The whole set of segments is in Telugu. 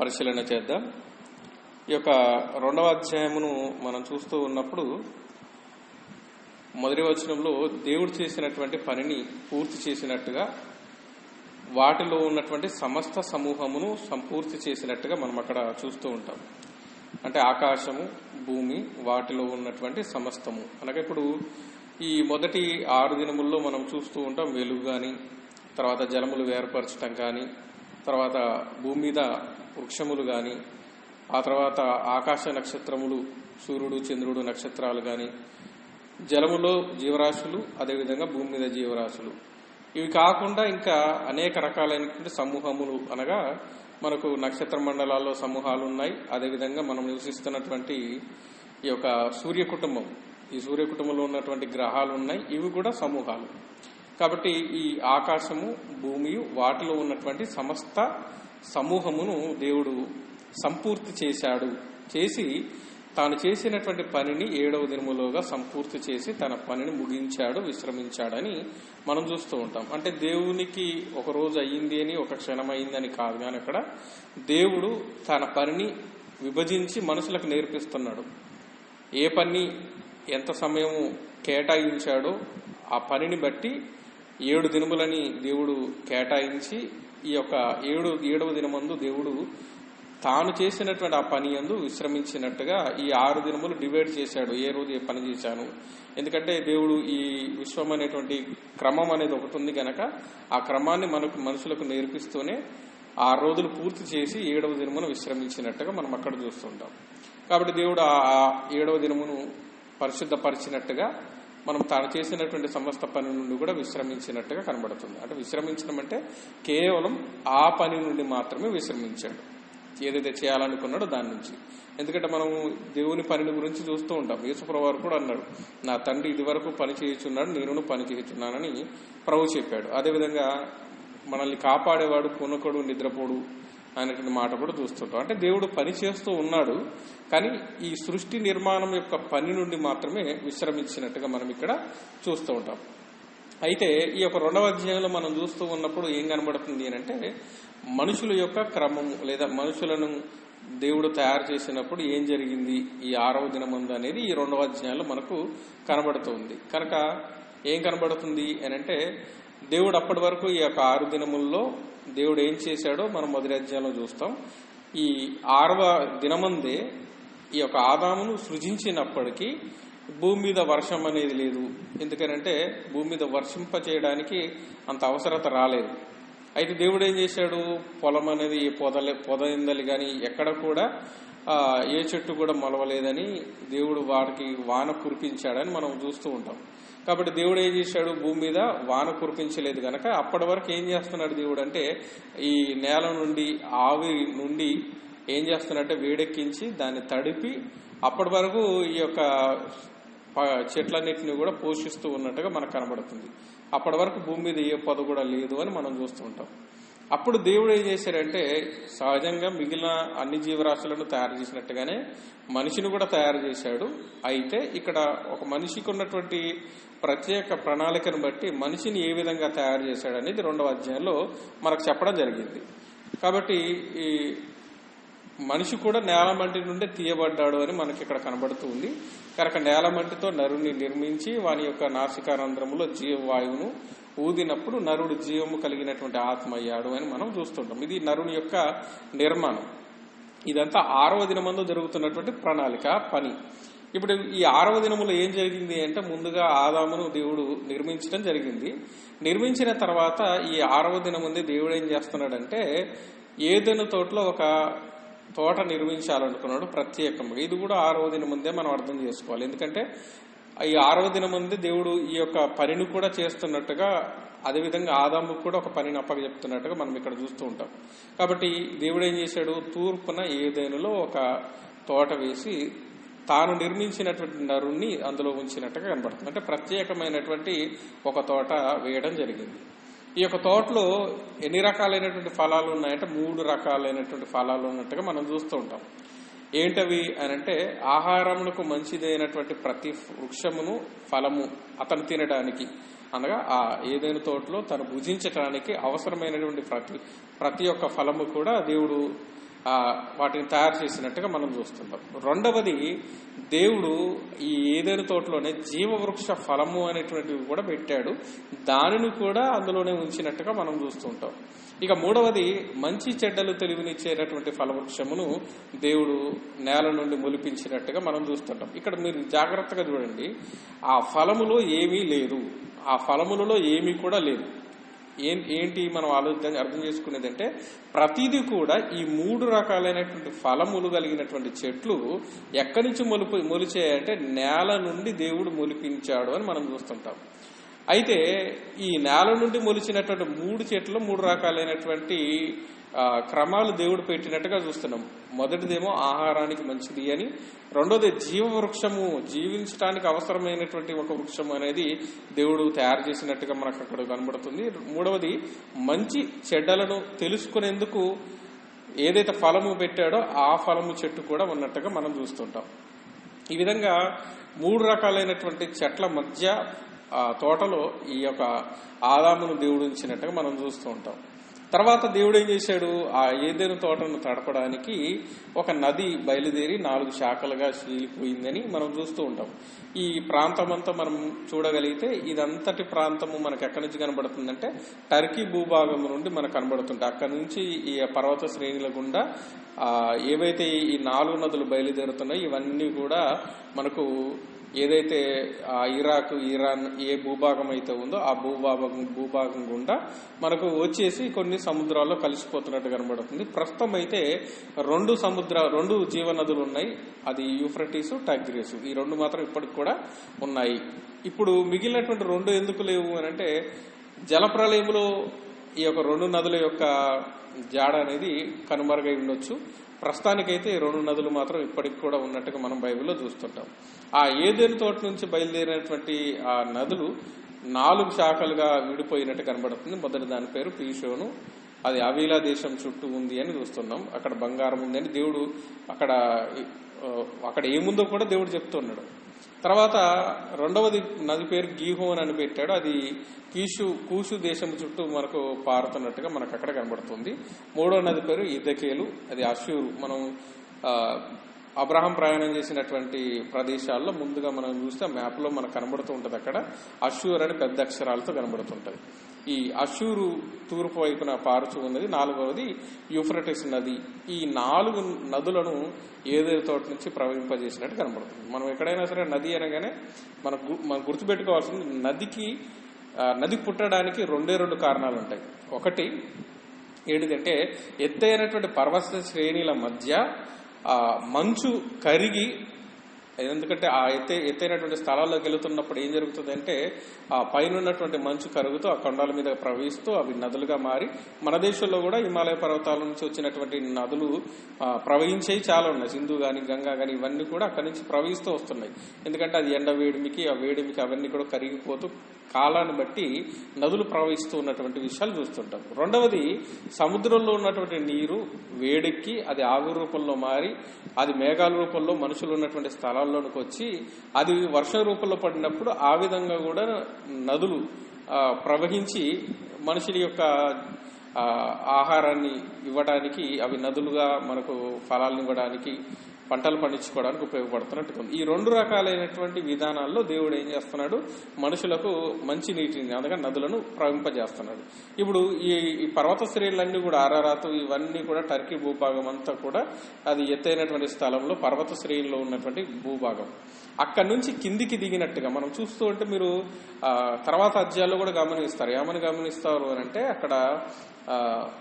పరిశీలన చేద్దాం ఈ యొక్క రెండవ అధ్యాయమును మనం చూస్తూ ఉన్నప్పుడు మొదటి వచనంలో దేవుడు చేసినటువంటి పనిని పూర్తి చేసినట్టుగా వాటిలో ఉన్నటువంటి సమస్త సమూహమును సంపూర్తి చేసినట్టుగా మనం అక్కడ చూస్తూ ఉంటాం అంటే ఆకాశము భూమి వాటిలో ఉన్నటువంటి సమస్తము అనగా ఇప్పుడు ఈ మొదటి ఆరు దినముల్లో మనం చూస్తూ ఉంటాం వెలుగు కానీ తర్వాత జలములు వేరుపరచటం కానీ తర్వాత భూమి మీద వృక్షములు కానీ ఆ తర్వాత ఆకాశ నక్షత్రములు సూర్యుడు చంద్రుడు నక్షత్రాలు కానీ జలములో జీవరాశులు అదేవిధంగా భూమి మీద జీవరాశులు ఇవి కాకుండా ఇంకా అనేక రకాలైనటువంటి సమూహములు అనగా మనకు నక్షత్ర మండలాల్లో సమూహాలు ఉన్నాయి అదేవిధంగా మనం నివసిస్తున్నటువంటి ఈ యొక్క సూర్య కుటుంబం ఈ సూర్య కుటుంబంలో ఉన్నటువంటి గ్రహాలు ఉన్నాయి ఇవి కూడా సమూహాలు కాబట్టి ఈ ఆకాశము భూమి వాటిలో ఉన్నటువంటి సమస్త సమూహమును దేవుడు సంపూర్తి చేశాడు చేసి తాను చేసినటువంటి పనిని ఏడవ దినములోగా సంపూర్తి చేసి తన పనిని ముగించాడు విశ్రమించాడని మనం చూస్తూ ఉంటాం అంటే దేవునికి ఒక రోజు అయ్యింది అని ఒక క్షణం అయిందని కాదు కానీ అక్కడ దేవుడు తన పనిని విభజించి మనుషులకు నేర్పిస్తున్నాడు ఏ పని ఎంత సమయం కేటాయించాడో ఆ పనిని బట్టి ఏడు దినములని దేవుడు కేటాయించి ఈ యొక్క ఏడు ఏడవ దినమందు దేవుడు తాను చేసినటువంటి ఆ పని అందు విశ్రమించినట్టుగా ఈ ఆరు దినములు డివైడ్ చేశాడు ఏ రోజు ఏ పని చేశాను ఎందుకంటే దేవుడు ఈ విశ్వం అనేటువంటి క్రమం అనేది ఒకటి ఉంది గనక ఆ క్రమాన్ని మనకు మనుషులకు నేర్పిస్తూనే ఆరు రోజులు పూర్తి చేసి ఏడవ దినమును విశ్రమించినట్టుగా మనం అక్కడ చూస్తుంటాం కాబట్టి దేవుడు ఆ ఆ ఏడవ దినమును పరిశుద్ధపరిచినట్టుగా మనం తాను చేసినటువంటి సమస్త పని నుండి కూడా విశ్రమించినట్టుగా కనబడుతుంది అంటే విశ్రమించడం అంటే కేవలం ఆ పని నుండి మాత్రమే విశ్రమించాడు ఏదైతే చేయాలనుకున్నాడో దాని నుంచి ఎందుకంటే మనం దేవుని పనిని గురించి చూస్తూ ఉంటాం యేసుప్రభు వారు కూడా అన్నాడు నా తండ్రి ఇది వరకు పని చేయుచున్నాడు నేను పని చేయుచున్నానని ప్రభు చెప్పాడు అదేవిధంగా మనల్ని కాపాడేవాడు పునకుడు నిద్రపోడు అనేటువంటి మాట కూడా చూస్తుంటాం అంటే దేవుడు పని చేస్తూ ఉన్నాడు కానీ ఈ సృష్టి నిర్మాణం యొక్క పని నుండి మాత్రమే విశ్రమించినట్టుగా మనం ఇక్కడ చూస్తూ ఉంటాం అయితే ఈ యొక్క రెండవ అధ్యాయంలో మనం చూస్తూ ఉన్నప్పుడు ఏం కనబడుతుంది అని అంటే మనుషుల యొక్క క్రమము లేదా మనుషులను దేవుడు తయారు చేసినప్పుడు ఏం జరిగింది ఈ ఆరవ దినమందు అనేది ఈ రెండవ అధ్యాయంలో మనకు కనబడుతుంది కనుక ఏం కనబడుతుంది అని అంటే దేవుడు అప్పటి వరకు ఈ యొక్క ఆరు దినముల్లో దేవుడు ఏం చేశాడో మనం మొదటి అధ్యాయంలో చూస్తాం ఈ ఆరవ దినమందే ఈ యొక్క ఆదామును సృజించినప్పటికీ భూమి మీద వర్షం అనేది లేదు ఎందుకనంటే భూమి మీద వర్షింప చేయడానికి అంత అవసరత రాలేదు అయితే దేవుడు ఏం చేశాడు పొలం అనేది పొదలే పొదయిందలి కానీ ఎక్కడ కూడా ఆ, ఏ చెట్టు కూడా మొలవలేదని దేవుడు వాటికి వాన కురిపించాడని మనం చూస్తూ ఉంటాం కాబట్టి దేవుడు ఏం చేశాడు భూమి మీద వాన కురిపించలేదు గనక అప్పటి వరకు ఏం చేస్తున్నాడు దేవుడు అంటే ఈ నేల నుండి ఆవిరి నుండి ఏం చేస్తున్నాడంటే వేడెక్కించి దాన్ని తడిపి అప్పటి వరకు ఈ యొక్క ప- చెట్లన్నిటిని కూడా పోషిస్తూ ఉన్నట్టుగా మనకు కనబడుతుంది అప్పటి వరకు భూమి మీద ఏ పొద కూడా లేదు అని మనం చూస్తూ ఉంటాం అప్పుడు దేవుడు ఏం చేశాడంటే సహజంగా మిగిలిన అన్ని జీవరాశులను తయారు చేసినట్టుగానే మనిషిని కూడా తయారు చేశాడు అయితే ఇక్కడ ఒక మనిషికి ఉన్నటువంటి ప్రత్యేక ప్రణాళికను బట్టి మనిషిని ఏ విధంగా తయారు చేశాడు అనేది రెండవ అధ్యాయంలో మనకు చెప్పడం జరిగింది కాబట్టి ఈ మనిషి కూడా నేలమంటి నుండే తీయబడ్డాడు అని మనకి ఇక్కడ కనబడుతూ ఉంది కనుక నేలమంటితో నరుని నిర్మించి వాని యొక్క నాసికారంధ్రములో జీవవాయువును ఊదినప్పుడు నరుడు జీవము కలిగినటువంటి ఆత్మ అయ్యాడు అని మనం చూస్తుంటాం ఇది నరుని యొక్క నిర్మాణం ఇదంతా ఆరవ దినమందు జరుగుతున్నటువంటి ప్రణాళిక పని ఇప్పుడు ఈ ఆరవ దినములో ఏం జరిగింది అంటే ముందుగా ఆదామును దేవుడు నిర్మించడం జరిగింది నిర్మించిన తర్వాత ఈ ఆరవ దినముందే దేవుడు ఏం చేస్తున్నాడంటే ఏదైనా తోటలో ఒక తోట నిర్మించాలనుకున్నాడు ప్రత్యేకంగా ఇది కూడా ఆరవ దినం ముందే మనం అర్థం చేసుకోవాలి ఎందుకంటే ఈ ఆరవ దినం ముందే దేవుడు ఈ యొక్క పనిని కూడా చేస్తున్నట్టుగా అదేవిధంగా ఆదాముకు కూడా ఒక పనిని అప్పగ చెప్తున్నట్టుగా మనం ఇక్కడ చూస్తూ ఉంటాం కాబట్టి దేవుడు ఏం చేశాడు తూర్పున ఏదైనాలో ఒక తోట వేసి తాను నిర్మించినటువంటి నరుణ్ణి అందులో ఉంచినట్టుగా కనబడుతుంది అంటే ప్రత్యేకమైనటువంటి ఒక తోట వేయడం జరిగింది ఈ యొక్క తోటలో ఎన్ని రకాలైనటువంటి ఫలాలు ఉన్నాయంటే మూడు రకాలైనటువంటి ఫలాలు ఉన్నట్టుగా మనం చూస్తూ ఉంటాం ఏంటవి అని అంటే ఆహారమునకు మంచిదైనటువంటి ప్రతి వృక్షమును ఫలము అతను తినడానికి అనగా ఆ ఏదైనా తోటలో తను భుజించటానికి అవసరమైనటువంటి ప్రతి ప్రతి ఒక్క ఫలము కూడా దేవుడు ఆ, వాటిని తయారు చేసినట్టుగా మనం చూస్తుంటాం రెండవది దేవుడు ఈ ఏదైనా తోటలోనే జీవవృక్ష ఫలము అనేటువంటివి కూడా పెట్టాడు దానిని కూడా అందులోనే ఉంచినట్టుగా మనం చూస్తుంటాం ఇక మూడవది మంచి చెడ్డలు తెలివినిచ్చేటటువంటి ఫలవృక్షమును దేవుడు నేల నుండి మొలిపించినట్టుగా మనం చూస్తుంటాం ఇక్కడ మీరు జాగ్రత్తగా చూడండి ఆ ఫలములో ఏమీ లేదు ఆ ఫలములలో ఏమీ కూడా లేదు ఏం ఏంటి మనం ఆలోచన అర్థం చేసుకునేది అంటే ప్రతిదీ కూడా ఈ మూడు రకాలైనటువంటి ఫలములు కలిగినటువంటి చెట్లు ఎక్కడి నుంచి మొలిపి మొలిచాయంటే నేల నుండి దేవుడు మొలిపించాడు అని మనం చూస్తుంటాం అయితే ఈ నేల నుండి మొలిచినటువంటి మూడు చెట్లు మూడు రకాలైనటువంటి ఆ, క్రమాలు దేవుడు పెట్టినట్టుగా చూస్తున్నాం మొదటిదేమో ఆహారానికి మంచిది అని రెండోది జీవ వృక్షము జీవించడానికి అవసరమైనటువంటి ఒక వృక్షం అనేది దేవుడు తయారు చేసినట్టుగా మనకు అక్కడ కనబడుతుంది మూడవది మంచి చెడ్డలను తెలుసుకునేందుకు ఏదైతే ఫలము పెట్టాడో ఆ ఫలము చెట్టు కూడా ఉన్నట్టుగా మనం చూస్తుంటాం ఈ విధంగా మూడు రకాలైనటువంటి చెట్ల మధ్య ఆ తోటలో ఈ యొక్క ఆదామును దేవుడు ఉంచినట్టుగా మనం చూస్తూ ఉంటాం తర్వాత దేవుడు ఏం చేశాడు ఆ ఏదైనా తోటను తడపడానికి ఒక నది బయలుదేరి నాలుగు శాఖలుగా చీలిపోయిందని మనం చూస్తూ ఉంటాం ఈ ప్రాంతం అంతా మనం చూడగలిగితే ఇదంతటి ప్రాంతము మనకు ఎక్కడి నుంచి కనబడుతుందంటే టర్కీ భూభాగం నుండి మనకు కనబడుతుంది అక్కడి నుంచి ఈ పర్వత శ్రేణుల గుండా ఆ, ఏవైతే ఈ నాలుగు నదులు బయలుదేరుతున్నాయో ఇవన్నీ కూడా మనకు ఏదైతే ఆ ఇరాక్ ఇరాన్ ఏ భూభాగం అయితే ఉందో ఆ భూభాగం భూభాగం గుండా మనకు వచ్చేసి కొన్ని సముద్రాల్లో కలిసిపోతున్నట్టు కనబడుతుంది ప్రస్తుతం అయితే రెండు సముద్ర రెండు జీవనదులు ఉన్నాయి అది యూఫ్రటీస్ టగ్రీస్ ఈ రెండు మాత్రం ఇప్పటికి కూడా ఉన్నాయి ఇప్పుడు మిగిలినటువంటి రెండు ఎందుకు లేవు అని అంటే జలప్రలయములో ఈ యొక్క రెండు నదుల యొక్క జాడ అనేది కనుమరుగై ఉండొచ్చు ప్రస్తుతానికైతే ఈ రెండు నదులు మాత్రం ఇప్పటికి కూడా ఉన్నట్టుగా మనం బైబిల్లో చూస్తుంటాం ఆ ఏదేని తోట నుంచి బయలుదేరినటువంటి ఆ నదులు నాలుగు శాఖలుగా విడిపోయినట్టు కనబడుతుంది మొదటి దాని పేరు పీషోను అది అవీలా దేశం చుట్టూ ఉంది అని చూస్తున్నాం అక్కడ బంగారం ఉంది అని దేవుడు అక్కడ ఆ, అక్కడ ఏముందో కూడా దేవుడు చెప్తున్నాడు తర్వాత రెండవది నది పేరు గీహోన్ అని పెట్టాడు అది కీషు కూషు దేశం చుట్టూ మనకు పారుతున్నట్టుగా మనకు అక్కడ కనబడుతుంది మూడో నది పేరు ఇద్దకేలు అది అషూరు మనం ఆ, అబ్రహాం ప్రయాణం చేసినటువంటి ప్రదేశాల్లో ముందుగా మనం చూస్తే మ్యాప్ లో మనకు కనబడుతూ ఉంటది అక్కడ అషూర్ అని పెద్ద అక్షరాలతో కనబడుతుంటది ఈ అషూరు తూర్పు వైపున పారుచు ఉన్నది నాలుగవది యూఫ్రటిస్ నది ఈ నాలుగు నదులను ఏదేదో తోట నుంచి ప్రవహింపజేసినట్టు కనబడుతుంది మనం ఎక్కడైనా సరే నది అనగానే మనం గు- మనం గుర్తుపెట్టుకోవాల్సింది నదికి ఆ, నది పుట్టడానికి రెండే రెండు కారణాలు ఉంటాయి ఒకటి ఏంటిదంటే ఎత్తైనటువంటి పర్వత శ్రేణుల మధ్య ఆ మంచు కరిగి ఎందుకంటే ఆ ఎత్తే ఎత్తైనటువంటి స్థలాల్లోకి వెళుతున్నప్పుడు ఏం జరుగుతుందంటే ఆ పైన ఉన్నటువంటి మంచు కరుగుతూ ఆ కొండల మీద ప్రవహిస్తూ అవి నదులుగా మారి మన దేశంలో కూడా హిమాలయ పర్వతాల నుంచి వచ్చినటువంటి నదులు ఆ, ప్రవహించేవి చాలా ఉన్నాయి సింధు గాని గంగా గాని ఇవన్నీ కూడా అక్కడి నుంచి ప్రవహిస్తూ వస్తున్నాయి ఎందుకంటే అది ఎండ వేడిమికి ఆ వేడిమికి అవన్నీ కూడా కరిగిపోతూ కాలాన్ని బట్టి నదులు ప్రవహిస్తూ ఉన్నటువంటి విషయాలు చూస్తుంటాం రెండవది సముద్రంలో ఉన్నటువంటి నీరు వేడెక్కి అది ఆవిరి రూపంలో మారి అది మేఘాల రూపంలో మనుషులు ఉన్నటువంటి స్థలాల్లోనికి వచ్చి అది వర్ష రూపంలో పడినప్పుడు ఆ విధంగా కూడా నదులు ఆ, ప్రవహించి మనుషుల యొక్క ఆ, ఆహారాన్ని ఇవ్వడానికి అవి నదులుగా మనకు ఫలాలను ఇవ్వడానికి పంటలు పండించుకోవడానికి ఉపయోగపడుతున్నట్టు ఉంది. ఈ రెండు రకాలైనటువంటి విధానాల్లో దేవుడు ఏం చేస్తున్నాడు మనుషులకు మంచి నీటిని అనగా నదులను ప్రవహింపజేస్తున్నాడు ఇప్పుడు ఈ ఈ పర్వత శ్రేణులన్నీ కూడా ఆరారాతు ఇవన్నీ కూడా టర్కీ భూభాగం అంతా కూడా అది ఎత్తైనటువంటి స్థలంలో పర్వత శ్రేణిలో ఉన్నటువంటి భూభాగం అక్కడి నుంచి కిందికి దిగినట్టుగా మనం చూస్తూ ఉంటే మీరు ఆ, తర్వాత అధ్యాయాల్లో కూడా గమనిస్తారు ఏమని గమనిస్తారు అని అంటే అక్కడ ఆ,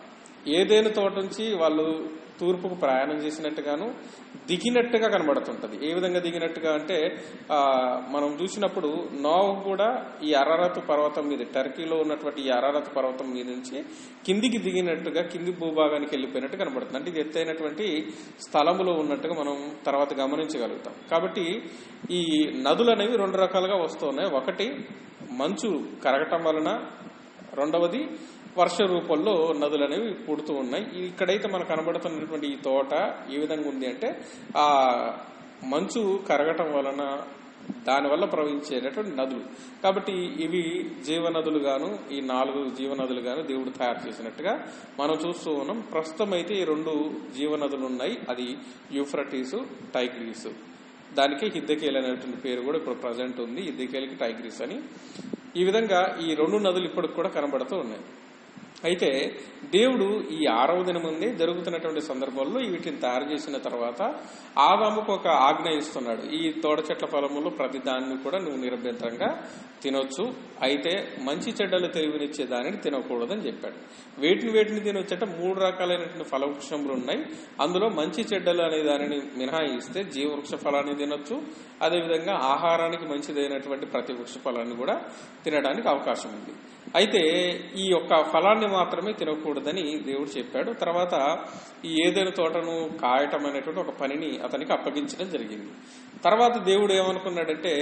ఏదేను తోట నుంచి వాళ్ళు తూర్పుకు ప్రయాణం చేసినట్టుగాను దిగినట్టుగా కనబడుతుంటది ఏ విధంగా దిగినట్టుగా అంటే ఆ మనం చూసినప్పుడు నోవు కూడా ఈ అరారత్ పర్వతం మీద టర్కీలో ఉన్నటువంటి ఈ అరారత్ పర్వతం మీద నుంచి కిందికి దిగినట్టుగా కింది భూభాగానికి వెళ్ళిపోయినట్టు కనబడుతుంది అంటే ఇది ఎత్తైనటువంటి స్థలములో ఉన్నట్టుగా మనం తర్వాత గమనించగలుగుతాం కాబట్టి ఈ నదులు అనేవి రెండు రకాలుగా వస్తున్నాయి ఒకటి మంచు కరగటం వలన రెండవది వర్ష రూపంలో నదులు అనేవి పుడుతూ ఉన్నాయి ఈ- ఇక్కడైతే మనకు కనబడుతున్నటువంటి ఈ తోట ఏ విధంగా ఉంది అంటే ఆ మంచు కరగటం వలన దానివల్ల ప్రవహించేటటువంటి నదులు కాబట్టి ఇవి జీవనదులు గాను ఈ నాలుగు జీవనదులు గాను దేవుడు తయారు చేసినట్టుగా మనం చూస్తూ ఉన్నాం ప్రస్తుతం అయితే ఈ రెండు జీవనదులు ఉన్నాయి అది యూఫ్రటీస్ టైగ్రీస్ దానికి హిద్దకేల్ అనేటువంటి పేరు కూడా ఇప్పుడు ప్రజెంట్ ఉంది హిద్దకేల్కి టైగ్రీస్ అని ఈ విధంగా ఈ రెండు నదులు ఇప్పటికి కూడా కనబడుతూ ఉన్నాయి అయితే దేవుడు ఈ ఆరవ దినం ముందే జరుగుతున్నటువంటి సందర్భంలో వీటిని తయారు చేసిన తర్వాత ఆదాముకు ఒక ఆజ్ఞ ఇస్తున్నాడు ఈ తోట చెట్ల ఫలములు ప్రతి దాన్ని కూడా నువ్వు నిరభ్యంతరంగా తినొచ్చు అయితే మంచి చెడ్డలు తెలివినిచ్చే దానిని తినకూడదని చెప్పాడు వేటిని వేటిని తినొచ్చట మూడు రకాలైనటువంటి ఫలవృక్షములు ఉన్నాయి అందులో మంచి చెడ్డలు అనే దానిని మినహాయిస్తే జీవవృక్ష ఫలాన్ని తినొచ్చు అదేవిధంగా ఆహారానికి మంచిదైనటువంటి ప్రతి వృక్ష ఫలాన్ని కూడా తినడానికి అవకాశం ఉంది అయితే ఈ యొక్క ఫలాన్ని మాత్రమే తినకూడదని దేవుడు చెప్పాడు తర్వాత ఈ ఏదైనా తోటను కాయటం అనేటువంటి ఒక పనిని అతనికి అప్పగించడం జరిగింది తర్వాత దేవుడు ఏమనుకున్నాడంటే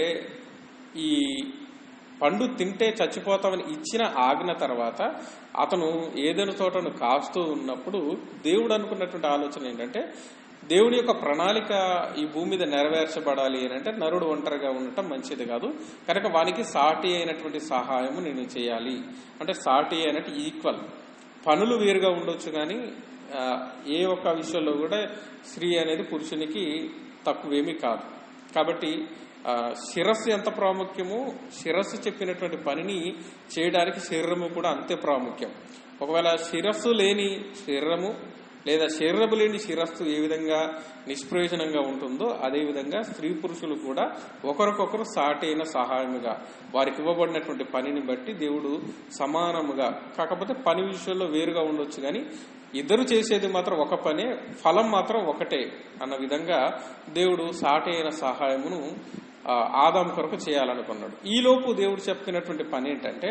ఈ పండు తింటే చచ్చిపోతామని ఇచ్చిన ఆజ్ఞ తర్వాత అతను ఏదైనా తోటను కాస్తూ ఉన్నప్పుడు దేవుడు అనుకున్నటువంటి ఆలోచన ఏంటంటే దేవుని యొక్క ప్రణాళిక ఈ భూమి మీద నెరవేర్చబడాలి అని అంటే నరుడు ఒంటరిగా ఉండటం మంచిది కాదు కనుక వానికి సాటి అయినటువంటి సహాయము నేను చేయాలి అంటే సాటి అయినట్టు ఈక్వల్ పనులు వేరుగా ఉండొచ్చు కానీ ఆ, ఏ ఒక్క విషయంలో కూడా స్త్రీ అనేది పురుషునికి తక్కువేమీ కాదు కాబట్టి ఆ, శిరస్సు ఎంత ప్రాముఖ్యమో శిరస్సు చెప్పినటువంటి పనిని చేయడానికి శరీరము కూడా అంతే ప్రాముఖ్యం ఒకవేళ శిరస్సు లేని శరీరము లేదా శరీరము లేని శిరస్సు ఏ విధంగా నిష్ప్రయోజనంగా ఉంటుందో అదే విధంగా స్త్రీ పురుషులు కూడా ఒకరికొకరు సాటైన సహాయముగా వారికి ఇవ్వబడినటువంటి పనిని బట్టి దేవుడు సమానముగా కాకపోతే పని విషయంలో వేరుగా ఉండొచ్చు కానీ ఇద్దరు చేసేది మాత్రం ఒక పనే ఫలం మాత్రం ఒకటే అన్న విధంగా దేవుడు సాటైన సహాయమును ఆ, ఆదాము కొరకు చేయాలనుకున్నాడు ఈలోపు దేవుడు చెప్పినటువంటి పని ఏంటంటే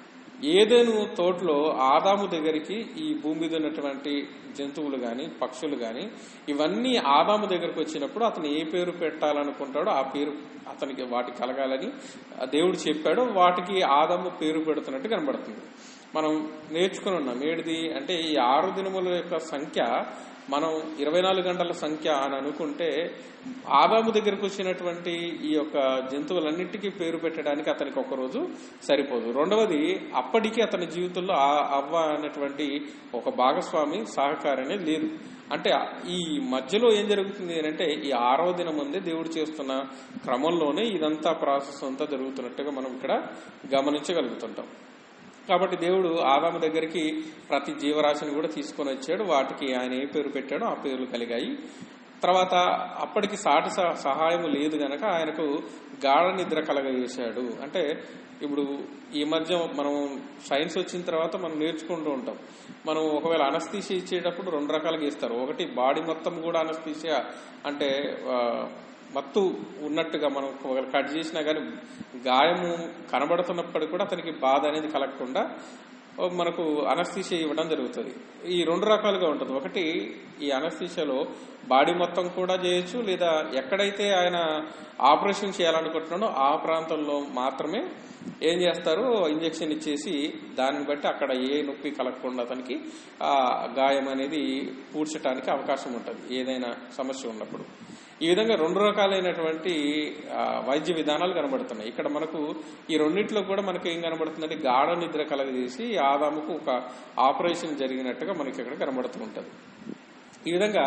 ఏదేను తోటలో ఆదాము దగ్గరికి ఈ భూమి మీద ఉన్నటువంటి జంతువులు గాని పక్షులు గాని ఇవన్నీ ఆదాము దగ్గరకు వచ్చినప్పుడు అతను ఏ పేరు పెట్టాలనుకుంటాడో ఆ పేరు అతనికి వాటికి కలగాలని ఆ దేవుడు చెప్పాడు వాటికి ఆదాము పేరు పెడుతున్నట్టు కనబడుతుంది మనం నేర్చుకుని ఉన్నాం ఏడిది అంటే ఈ ఆరు దినముల యొక్క సంఖ్య మనం ఇరవై నాలుగు గంటల సంఖ్య అని అనుకుంటే ఆదాము దగ్గరకు వచ్చినటువంటి ఈ యొక్క జంతువులన్నిటికీ పేరు పెట్టడానికి అతనికి ఒక రోజు సరిపోదు రెండవది అప్పటికి అతని జీవితంలో ఆ అవ్వ అనేటువంటి ఒక భాగస్వామి సహకారి అనేది లేదు అంటే ఈ మధ్యలో ఏం జరుగుతుంది అంటే ఈ ఆరవ దినం ముందే దేవుడు చేస్తున్న క్రమంలోనే ఇదంతా ప్రాసెస్ అంతా జరుగుతున్నట్టుగా మనం ఇక్కడ గమనించగలుగుతుంటాం కాబట్టి దేవుడు ఆదాము దగ్గరికి ప్రతి జీవరాశిని కూడా తీసుకొని వచ్చాడు వాటికి ఆయన ఏ పేరు పెట్టాడో ఆ పేర్లు కలిగాయి తర్వాత అప్పటికి సాటి సహ- సహాయం లేదు గనక ఆయనకు గాఢ నిద్ర కలగజేశాడు అంటే ఇప్పుడు ఈ మధ్య మనం సైన్స్ వచ్చిన తర్వాత మనం నేర్చుకుంటూ ఉంటాం మనం ఒకవేళ అనస్థీషియా ఇచ్చేటప్పుడు రెండు రకాలుగా ఇస్తారు ఒకటి బాడీ మొత్తం కూడా అనస్థీషియా అంటే ఆ, మత్తు ఉన్నట్టుగా మనం ఒకవేళ కట్ చేసినా కానీ గాయము కనబడుతున్నప్పటికీ కూడా అతనికి బాధ అనేది కలగకుండా ఓ మనకు అనస్థీషియా ఇవ్వడం జరుగుతుంది ఈ రెండు రకాలుగా ఉంటుంది ఒకటి ఈ అనస్థీషియాలో బాడీ మొత్తం కూడా చేయొచ్చు లేదా ఎక్కడైతే ఆయన ఆపరేషన్ చేయాలనుకుంటున్నాడో ఆ ప్రాంతంలో మాత్రమే ఏం చేస్తారు ఇంజెక్షన్ ఇచ్చేసి దాన్ని బట్టి అక్కడ ఏ నొప్పి కలగకుండా అతనికి ఆ గాయం అనేది పూడ్చడానికి అవకాశం ఉంటుంది ఏదైనా సమస్య ఉన్నప్పుడు ఈ విధంగా రెండు రకాలైనటువంటి ఆ, వైద్య విధానాలు కనబడుతున్నాయి ఇక్కడ మనకు ఈ రెండింటిలో కూడా మనకు ఏం కనబడుతుందంటే గాఢ నిద్ర కలగజేసి ఆదాముకు ఒక ఆపరేషన్ జరిగినట్టుగా మనకి ఇక్కడ కనబడుతూ ఉంటుంది ఈ విధంగా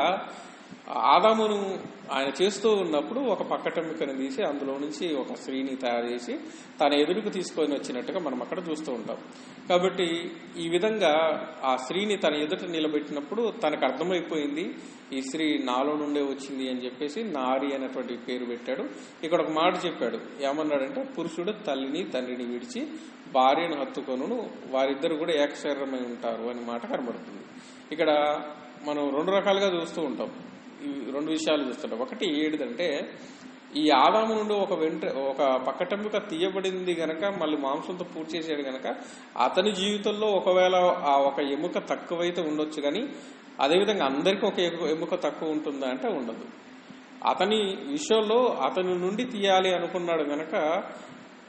ఆదామును ఆయన చేస్తూ ఉన్నప్పుడు ఒక పక్కటెమ్మికను తీసి అందులో నుంచి ఒక స్త్రీని తయారు చేసి తన ఎదురుకు తీసుకొని వచ్చినట్టుగా మనం అక్కడ చూస్తూ ఉంటాం కాబట్టి ఈ విధంగా ఆ స్త్రీని తన ఎదుట నిలబెట్టినప్పుడు తనకు అర్థమైపోయింది ఈ స్త్రీ నాలో నుండే వచ్చింది అని చెప్పేసి నారి అనేటువంటి పేరు పెట్టాడు ఇక్కడ ఒక మాట చెప్పాడు ఏమన్నాడంటే పురుషుడు తల్లిని తండ్రిని విడిచి భార్యను హత్తుకొను వారిద్దరు కూడా ఏకశరీరమై ఉంటారు అని మాట కనబడుతుంది ఇక్కడ మనం రెండు రకాలుగా చూస్తూ ఉంటాం ఈ రెండు విషయాలు చూస్తుంటాం ఒకటి ఏడిదంటే ఈ ఆదాము నుండి ఒక వెంట ఒక పక్కటెంపుక తీయబడింది గనక మళ్ళీ మాంసంతో పూర్తి చేసాడు గనక అతని జీవితంలో ఒకవేళ ఆ ఒక ఎముక తక్కువైతే ఉండొచ్చు కానీ అదేవిధంగా అందరికీ ఒక ఎము- ఎముక తక్కువ ఉంటుందా అంటే ఉండదు అతని విషయంలో అతని నుండి తీయాలి అనుకున్నాడు గనక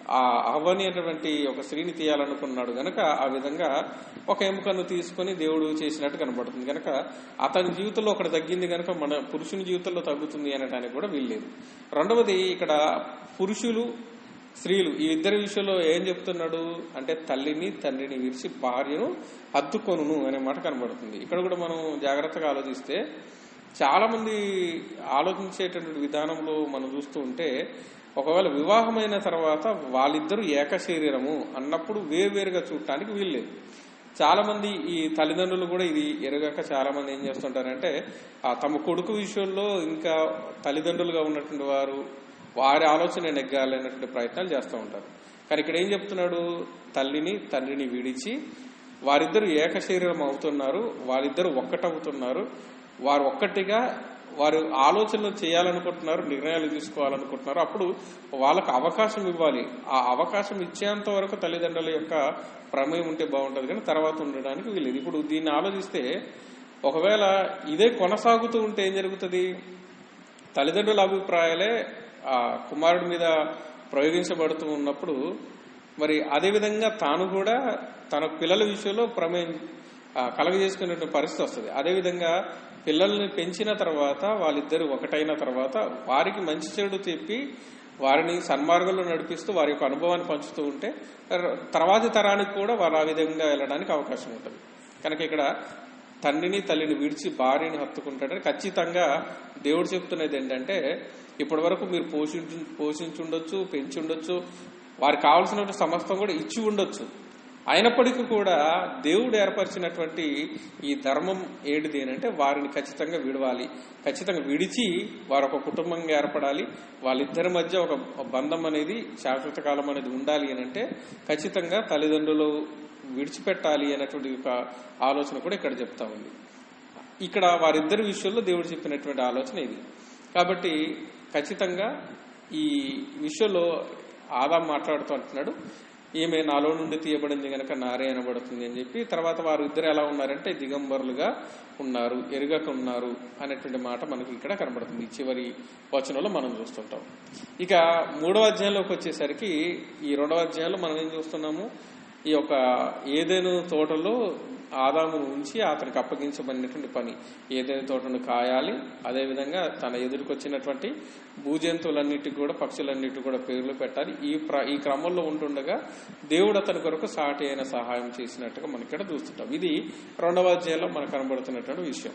ఆ అవ్వని అటువంటి ఒక స్త్రీని తీయాలనుకున్నాడు గనక ఆ విధంగా ఒక ఎముకను తీసుకొని దేవుడు చేసినట్టు కనబడుతుంది గనక అతని జీవితంలో ఒకటి తగ్గింది గనక మన పురుషుని జీవితంలో తగ్గుతుంది అనడానికి కూడా వీల్లేదు రెండవది ఇక్కడ పురుషులు స్త్రీలు ఈ ఇద్దరి విషయంలో ఏం చెప్తున్నాడు అంటే తల్లిని తండ్రిని విరిచి భార్యను హత్తుకొనును అనే మాట కనబడుతుంది ఇక్కడ కూడా మనం జాగ్రత్తగా ఆలోచిస్తే చాలా మంది ఆలోచించేటటువంటి విధానంలో మనం చూస్తూ ఉంటే ఒకవేళ వివాహమైన తర్వాత వాళ్ళిద్దరూ ఏక శరీరము అన్నప్పుడు వేరువేరుగా చూడటానికి వీల్లేదు చాలా మంది ఈ తల్లిదండ్రులు కూడా ఇది ఎరగక చాలా మంది ఏం చేస్తుంటారంటే ఆ తమ కొడుకు విషయంలో ఇంకా తల్లిదండ్రులుగా ఉన్నటువంటి వారు వారి ఆలోచన నెగ్గాలనేటువంటి ప్రయత్నాలు చేస్తూ ఉంటారు కానీ ఇక్కడ ఏం చెప్తున్నాడు తల్లిని తండ్రిని విడిచి వారిద్దరు ఏక శరీరం అవుతున్నారు వారిద్దరు ఒక్కటవుతున్నారు వారు ఒక్కటిగా వారు ఆలోచనలు చేయాలనుకుంటున్నారు నిర్ణయాలు తీసుకోవాలనుకుంటున్నారు అప్పుడు వాళ్ళకు అవకాశం ఇవ్వాలి ఆ అవకాశం ఇచ్చేంత వరకు తల్లిదండ్రుల యొక్క ప్రమేయం ఉంటే బాగుంటుంది కానీ తర్వాత ఉండడానికి వీలేదు ఇప్పుడు దీన్ని ఆలోచిస్తే ఒకవేళ ఇదే కొనసాగుతూ ఉంటే ఏం జరుగుతుంది తల్లిదండ్రుల అభిప్రాయాలే ఆ కుమారుడి మీద ప్రయోగించబడుతూ ఉన్నప్పుడు మరి అదేవిధంగా తాను కూడా తన పిల్లల విషయంలో ప్రమేయం ఆ, కలగజేసుకునే పరిస్థితి వస్తుంది అదేవిధంగా పిల్లల్ని పెంచిన తర్వాత వాళ్ళిద్దరూ ఒకటైన తర్వాత వారికి మంచి చెడు చెప్పి వారిని సన్మార్గంలో నడిపిస్తూ వారి యొక్క అనుభవాన్ని పంచుతూ ఉంటే తర్- తర్వాతి తరానికి కూడా వారు ఆ విధంగా వెళ్ళడానికి అవకాశం ఉంటుంది కనుక ఇక్కడ తండ్రిని తల్లిని విడిచి భార్యని హత్తుకుంటాడని ఖచ్చితంగా దేవుడు చెప్తున్నది ఏంటంటే ఇప్పటి వరకు మీరు పోషించు పోషించుండొచ్చు పెంచుండొచ్చు వారికి కావాల్సిన సమస్తం కూడా ఇచ్చి ఉండొచ్చు అయినప్పటికీ కూడా దేవుడు ఏర్పరిచినటువంటి ఈ ధర్మం ఏంటిది అని అంటే వారిని ఖచ్చితంగా విడవాలి ఖచ్చితంగా విడిచి వారు ఒక కుటుంబంగా ఏర్పడాలి వాళ్ళిద్దరి మధ్య ఒక బంధం అనేది శాశ్వత కాలం అనేది ఉండాలి అని అంటే ఖచ్చితంగా తల్లిదండ్రులు విడిచిపెట్టాలి అనేటువంటి ఒక ఆలోచన కూడా ఇక్కడ చెప్తా ఉంది ఇక్కడ వారిద్దరి విషయంలో దేవుడు చెప్పినటువంటి ఆలోచన ఇది కాబట్టి ఖచ్చితంగా ఈ విషయంలో ఆదాం మాట్లాడుతూ అంటున్నాడు ఈమె నాలో నుండి తీయబడింది గనక నారే అనబడుతుంది అని చెప్పి తర్వాత వారు ఇద్దరు ఎలా ఉన్నారంటే దిగంబరులుగా ఉన్నారు ఎరుగక ఉన్నారు అనేటువంటి మాట మనకి ఇక్కడ కనబడుతుంది ఈ చివరి వచనంలో మనం చూస్తుంటాం ఇక మూడవ అధ్యాయంలోకి వచ్చేసరికి ఈ రెండవ అధ్యాయంలో మనం ఏం చూస్తున్నాము ఈ యొక్క ఏదైనా తోటలో ఆదామును ఉంచి అతనికి అప్పగించబడినటువంటి పని ఏదైనా తోటను కాయాలి అదేవిధంగా తన ఎదురుకొచ్చినటువంటి భూజంతువులన్నిటికి కూడా పక్షులన్నిటికి కూడా పేర్లు పెట్టాలి ఈ ప్ర ఈ క్రమంలో ఉంటుండగా దేవుడు అతని కొరకు సాటి అయిన సహాయం చేసినట్టుగా మనం ఇక్కడ చూస్తుంటాం ఇది రెండవ అధ్యాయంలో మనకు కనబడుతున్నటువంటి విషయం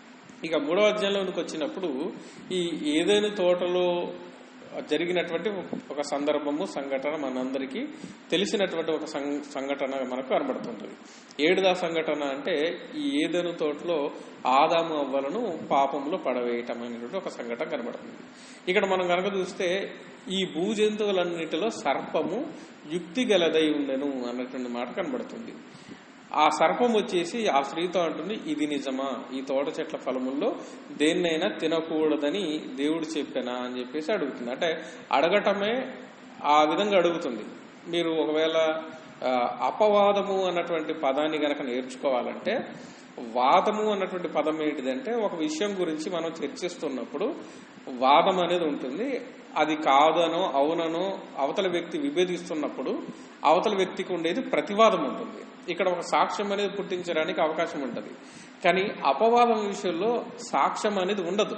ఇక మూడవ అధ్యాయంలోనికి వచ్చినప్పుడు ఈ ఏదైనా తోటలో జరిగినటువంటి ఒక సందర్భము సంఘటన మనందరికీ తెలిసినటువంటి ఒక సం- సంఘటన మనకు కనబడుతుంటది ఏడుదా సంఘటన అంటే ఈ ఏదైనా తోటలో ఆదాము అవ్వలను పాపంలో పడవేయటం అనేటువంటి ఒక సంఘటన కనబడుతుంది ఇక్కడ మనం కనుక చూస్తే ఈ భూజంతువులన్నిటిలో సర్పము యుక్తి గలదై ఉండెను అన్నటువంటి మాట కనబడుతుంది ఆ సర్పం వచ్చేసి ఆ స్త్రీతో అంటుంది ఇది నిజమా ఈ తోట చెట్ల ఫలముల్లో దేన్నైనా తినకూడదని దేవుడు చెప్పానా అని చెప్పేసి అడుగుతుంది అంటే అడగటమే ఆ విధంగా అడుగుతుంది మీరు ఒకవేళ ఆ, అపవాదము అన్నటువంటి పదాన్ని గనక నేర్చుకోవాలంటే వాదము అన్నటువంటి పదం ఏంటిదంటే ఒక విషయం గురించి మనం చర్చిస్తున్నప్పుడు వాదం అనేది ఉంటుంది అది కాదనో అవుననో అవతల వ్యక్తి విభేదిస్తున్నప్పుడు అవతల వ్యక్తికి ఉండేది ప్రతివాదం ఉంటుంది ఇక్కడ ఒక సాక్ష్యం అనేది పుట్టించడానికి అవకాశం ఉంటుంది కానీ అపవాదం విషయంలో సాక్ష్యం అనేది ఉండదు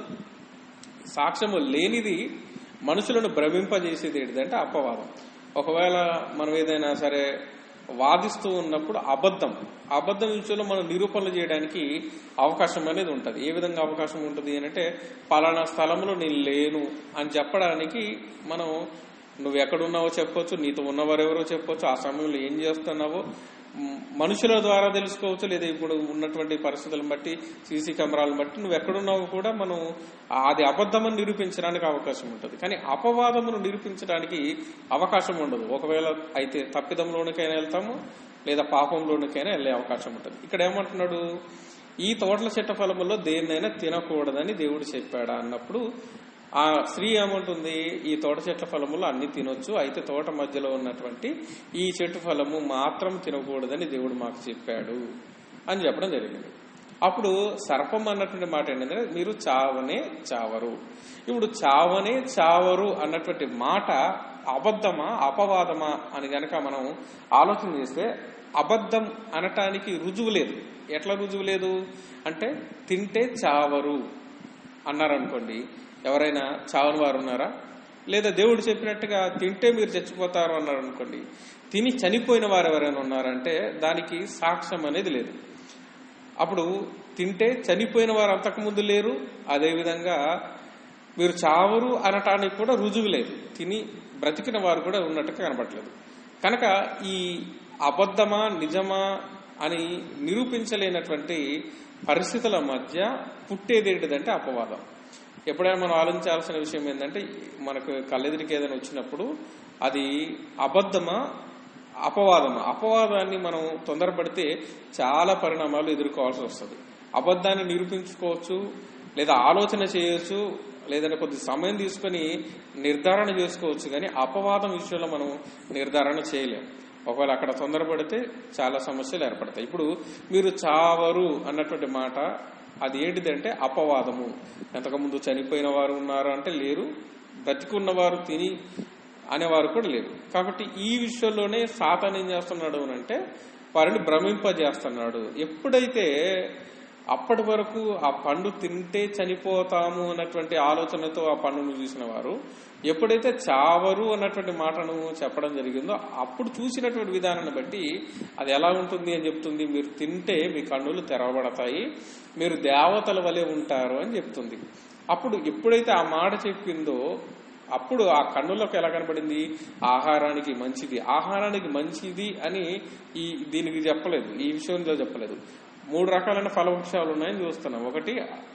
సాక్ష్యము లేనిది మనుషులను భ్రమింపజేసేది ఏంటిదంటే అపవాదం ఒకవేళ మనం ఏదైనా సరే వాదిస్తూ ఉన్నప్పుడు అబద్ధం అబద్ధం విషయంలో మనం నిరూపణలు చేయడానికి అవకాశం అనేది ఉంటుంది ఏ విధంగా అవకాశం ఉంటుంది అని అంటే పలానా స్థలంలో నేను లేను అని చెప్పడానికి మనం నువ్వు ఎక్కడున్నావో చెప్పొచ్చు నీతో ఉన్నవారెవరో చెప్పొచ్చు ఆ సమయంలో ఏం చేస్తున్నావో మ్, మనుషుల ద్వారా తెలుసుకోవచ్చు లేదా ఇప్పుడు ఉన్నటువంటి పరిస్థితులను బట్టి సీసీ కెమెరాలను బట్టి నువ్వు ఎక్కడున్నావో కూడా మనం అది అబద్ధమని నిరూపించడానికి అవకాశం ఉంటుంది కానీ అపవాదమును నిరూపించడానికి అవకాశం ఉండదు ఒకవేళ అయితే తప్పిదంలోనికైనా వెళ్తాము లేదా పాపంలోనికైనా వెళ్ళే అవకాశం ఉంటుంది ఇక్కడ ఏమంటున్నాడు ఈ తోటల చెట్ట ఫలములో దేన్నైనా తినకూడదని దేవుడు చెప్పాడా అన్నప్పుడు ఆ స్త్రీ ఏమంటుంది ఈ తోట చెట్ల ఫలములు అన్ని తినొచ్చు అయితే తోట మధ్యలో ఉన్నటువంటి ఈ చెట్టు ఫలము మాత్రం తినకూడదని దేవుడు మాకు చెప్పాడు అని చెప్పడం జరిగింది అప్పుడు సర్పం అన్నటువంటి మాట ఏంటంటే మీరు చావనే చావరు ఇప్పుడు చావనే చావరు అన్నటువంటి మాట అబద్ధమా అపవాదమా అని గనక మనం ఆలోచన చేస్తే అబద్ధం అనటానికి రుజువు లేదు ఎట్లా రుజువు లేదు అంటే తింటే చావరు అన్నారనుకోండి ఎవరైనా చావని వారు ఉన్నారా లేదా దేవుడు చెప్పినట్టుగా తింటే మీరు చచ్చిపోతారు అన్నారు అనుకోండి తిని చనిపోయిన వారు ఎవరైనా ఉన్నారంటే దానికి సాక్ష్యం అనేది లేదు అప్పుడు తింటే చనిపోయిన వారు అంతకుముందు లేరు అదేవిధంగా మీరు చావరు అనటానికి కూడా రుజువు లేదు తిని బ్రతికిన వారు కూడా ఉన్నట్టుగా కనబడలేదు కనుక ఈ అబద్ధమా నిజమా అని నిరూపించలేనటువంటి పరిస్థితుల మధ్య పుట్టేది ఏంటిదంటే అపవాదం ఎప్పుడైనా మనం ఆలోచించాల్సిన విషయం ఏంటంటే మనకు కళ్ళెదిరికి ఏదైనా వచ్చినప్పుడు అది అబద్ధమా అపవాదమా అపవాదాన్ని మనం తొందరపడితే చాలా పరిణామాలు ఎదుర్కోవాల్సి వస్తుంది అబద్ధాన్ని నిరూపించుకోవచ్చు లేదా ఆలోచన చేయొచ్చు లేదంటే కొద్ది సమయం తీసుకొని నిర్ధారణ చేసుకోవచ్చు కానీ అపవాదం విషయంలో మనం నిర్ధారణ చేయలేం ఒకవేళ అక్కడ తొందరపడితే చాలా సమస్యలు ఏర్పడతాయి ఇప్పుడు మీరు చావరు అన్నటువంటి మాట అది ఏంటిదంటే అపవాదము ఎంతకుముందు చనిపోయిన వారు ఉన్నారు అంటే లేరు బ్రతికున్నవారు తిని అనేవారు కూడా లేరు కాబట్టి ఈ విషయంలోనే సాతాన్ ఏం చేస్తున్నాడు అని అంటే వారిని భ్రమింపజేస్తున్నాడు ఎప్పుడైతే అప్పటి వరకు ఆ పండు తింటే చనిపోతాము అన్నటువంటి ఆలోచనతో ఆ పండును చూసిన వారు ఎప్పుడైతే చావరు అన్నటువంటి మాటను చెప్పడం జరిగిందో అప్పుడు చూసినటువంటి విధానాన్ని బట్టి అది ఎలా ఉంటుంది అని చెప్తుంది మీరు తింటే మీ కన్నులు తెరవబడతాయి మీరు దేవతల వలె ఉంటారు అని చెప్తుంది అప్పుడు ఎప్పుడైతే ఆ మాట చెప్పిందో అప్పుడు ఆ కన్నులకు ఎలా కనబడింది ఆహారానికి మంచిది ఆహారానికి మంచిది అని ఈ దీనికి చెప్పలేదు ఈ విషయంలో చెప్పలేదు మూడు రకాలైన ఫలవృక్షాలు ఉన్నాయని చూస్తున్నాం ఒకటి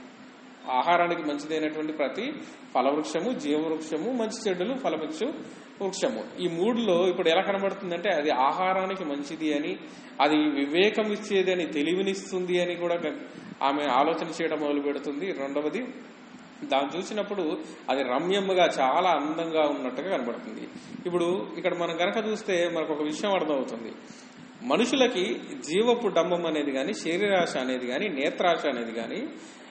ఆహారానికి మంచిదైనటువంటి ప్రతి ఫలవృక్షము జీవవృక్షము మంచి చెడ్డలు ఫలవృక్ష వృక్షము ఈ మూడులో ఇప్పుడు ఎలా కనబడుతుందంటే అది ఆహారానికి మంచిది అని అది వివేకం ఇచ్చేది అని తెలివినిస్తుంది అని కూడా ఆమె ఆలోచన చేయడం మొదలు పెడుతుంది రెండవది దాన్ని చూసినప్పుడు అది రమ్యముగా చాలా అందంగా ఉన్నట్టుగా కనబడుతుంది ఇప్పుడు ఇక్కడ మనం గనక చూస్తే మనకు ఒక విషయం అర్థమవుతుంది మనుషులకి జీవపు డంబం అనేది కానీ శరీరాశ అనేది కానీ నేత్రాశ అనేది కానీ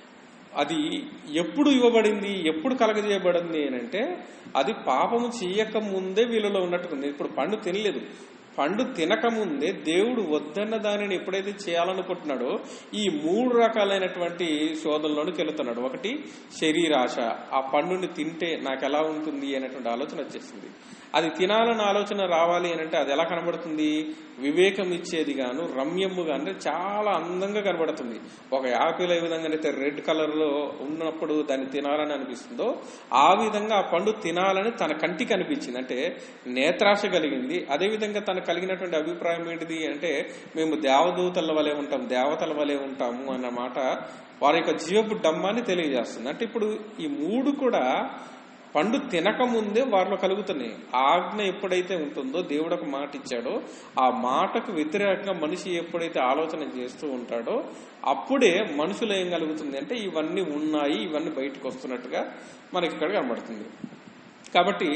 అది ఎప్పుడు ఇవ్వబడింది ఎప్పుడు కలగజేయబడింది అని అంటే అది పాపము చేయక ముందే వీళ్ళలో ఉన్నట్టుకుంది ఇప్పుడు పండు తినలేదు పండు తినకముందే దేవుడు వద్దన్న దానిని ఎప్పుడైతే చేయాలనుకుంటున్నాడో ఈ మూడు రకాలైనటువంటి శోధనలోనికి వెళుతున్నాడు ఒకటి శరీరాశ ఆ పండుని తింటే నాకు ఎలా ఉంటుంది అనేటువంటి ఆలోచన వచ్చేసింది అది తినాలన్న ఆలోచన రావాలి అని అంటే అది ఎలా కనబడుతుంది వివేకం ఇచ్చేది గాను రమ్యముగా అంటే చాలా అందంగా కనబడుతుంది ఒక యాపిల్ ఏ విధంగా అయితే రెడ్ కలర్ లో ఉన్నప్పుడు దాన్ని తినాలని అనిపిస్తుందో ఆ విధంగా ఆ పండు తినాలని తన కంటికి అనిపించింది అంటే నేత్రాశ కలిగింది అదే విధంగా తనకు కలిగినటువంటి అభిప్రాయం ఏంటిది అంటే మేము దేవదూతల వలె ఉంటాం దేవతల వలె ఉంటాము అన్నమాట వారి యొక్క జీవపు డమ్మాన్ని తెలియజేస్తుంది అంటే ఇప్పుడు ఈ మూడు కూడా పండు తినకముందే వారిలో కలుగుతున్నాయి ఆజ్ఞ ఎప్పుడైతే ఉంటుందో దేవుడు ఒక మాట ఇచ్చాడో ఆ మాటకు వ్యతిరేకంగా మనిషి ఎప్పుడైతే ఆలోచన చేస్తూ ఉంటాడో అప్పుడే మనుషులు ఏం కలుగుతుంది అంటే ఇవన్నీ ఉన్నాయి ఇవన్నీ బయటకు వస్తున్నట్టుగా మనకి ఇక్కడ కనబడుతుంది కాబట్టి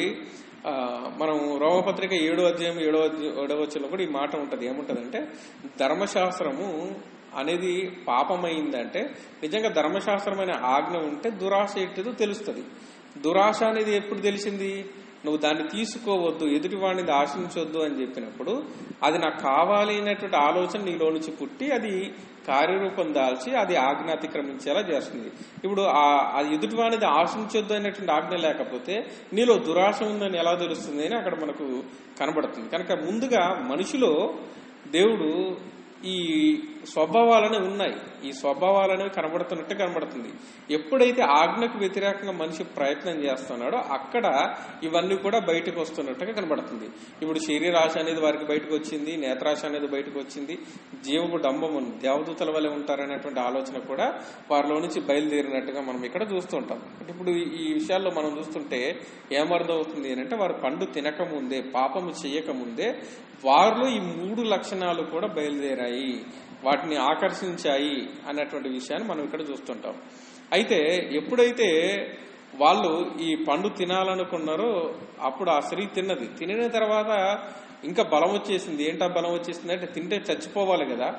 మనం రోమపత్రిక ఏడో అధ్యాయం ఏడో ఏడవ వచ్చంలో కూడా ఈ మాట ఉంటుంది ఏముంటదంటే ధర్మశాస్త్రము అనేది పాపమైందంటే నిజంగా ధర్మశాస్త్రమైన ఆజ్ఞ ఉంటే దురాశ ఎట్టిదో తెలుస్తుంది దురాశ అనేది ఎప్పుడు తెలిసింది నువ్వు దాన్ని తీసుకోవద్దు ఎదుటి వాడిని ఆశించొద్దు అని చెప్పినప్పుడు అది నాకు కావాలి అనేటువంటి ఆలోచన నీలో నుంచి పుట్టి అది కార్యరూపం దాల్చి అది ఆజ్ఞ అతిక్రమించేలా చేస్తుంది ఇప్పుడు ఆ ఎదుటి వాడిని ఆశించొద్దు అనేటువంటి ఆజ్ఞ లేకపోతే నీలో దురాశ ఉందని ఎలా తెలుస్తుంది అని అక్కడ మనకు కనబడుతుంది కనుక ముందుగా మనిషిలో దేవుడు ఈ స్వభావాలనే ఉన్నాయి ఈ స్వభావాలనేవి కనబడుతున్నట్టు కనబడుతుంది ఎప్పుడైతే ఆజ్ఞకు వ్యతిరేకంగా మనిషి ప్రయత్నం చేస్తున్నాడో అక్కడ ఇవన్నీ కూడా బయటకు వస్తున్నట్టుగా కనబడుతుంది ఇప్పుడు శరీరాశ అనేది వారికి బయటకు వచ్చింది నేత్రాశ అనేది బయటకు వచ్చింది జీవపు డంబము దేవదూతల వల్ల ఉంటారనేటువంటి ఆలోచన కూడా వారిలో నుంచి బయలుదేరినట్టుగా మనం ఇక్కడ చూస్తుంటాం ఇప్పుడు ఈ విషయాల్లో మనం చూస్తుంటే ఏమర్థమవుతుంది అంటే వారు పండు తినకముందే పాపము చేయకముందే వారిలో ఈ మూడు లక్షణాలు కూడా బయలుదేరాయి వాటిని ఆకర్షించాయి అన్నటువంటి విషయాన్ని మనం ఇక్కడ చూస్తుంటాం అయితే ఎప్పుడైతే వాళ్ళు ఈ పండు తినాలనుకున్నారో అప్పుడు ఆ స్త్రీ తిన్నది తినిన తర్వాత ఇంకా బలం వచ్చేసింది ఏంటా బలం వచ్చేసింది అంటే తింటే చచ్చిపోవాలి కదా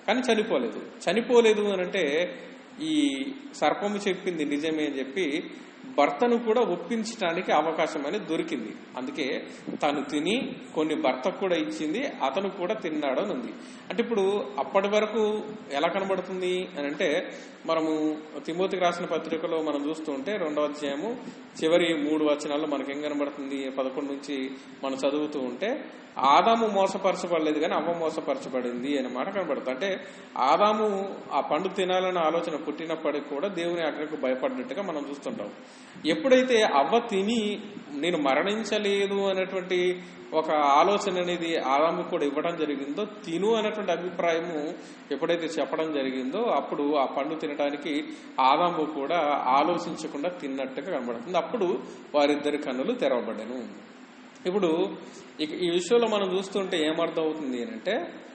కానీ చనిపోలేదు చనిపోలేదు అని అంటే ఈ సర్పము చెప్పింది నిజమే అని చెప్పి భర్తను కూడా ఒప్పించడానికి అవకాశం అనేది దొరికింది అందుకే తను తిని కొన్ని భర్తకు కూడా ఇచ్చింది అతను కూడా తిన్నాడు అని ఉంది అంటే ఇప్పుడు అప్పటి వరకు ఎలా కనబడుతుంది అని అంటే మనము తిమోతికి రాసిన పత్రికలో మనం చూస్తూ ఉంటే రెండవ అధ్యాయము చివరి మూడు వచనాల్లో మనకేం కనబడుతుంది పదకొండు నుంచి మనం చదువుతూ ఉంటే ఆదాము మోసపరచబడలేదు కానీ అవ్వ మోసపరచబడింది అనే మాట కనబడుతుంది అంటే ఆదాము ఆ పండు తినాలన్న ఆలోచన పుట్టినప్పటికి కూడా దేవుని ఆజ్ఞకు భయపడినట్టుగా మనం చూస్తుంటాం ఎప్పుడైతే అవ్వ తిని నేను మరణించలేదు అనేటువంటి ఒక ఆలోచన అనేది ఆదాము కూడా ఇవ్వడం జరిగిందో తిను అనేటువంటి అభిప్రాయము ఎప్పుడైతే చెప్పడం జరిగిందో అప్పుడు ఆ పండు తినడానికి ఆదాము కూడా ఆలోచించకుండా తిన్నట్టుగా కనబడుతుంది అప్పుడు వారిద్దరి కన్నులు తెరవబడ్డాను ఇప్పుడు ఇక ఈ విషయంలో మనం చూస్తుంటే ఏమర్థం అవుతుంది అని అంటే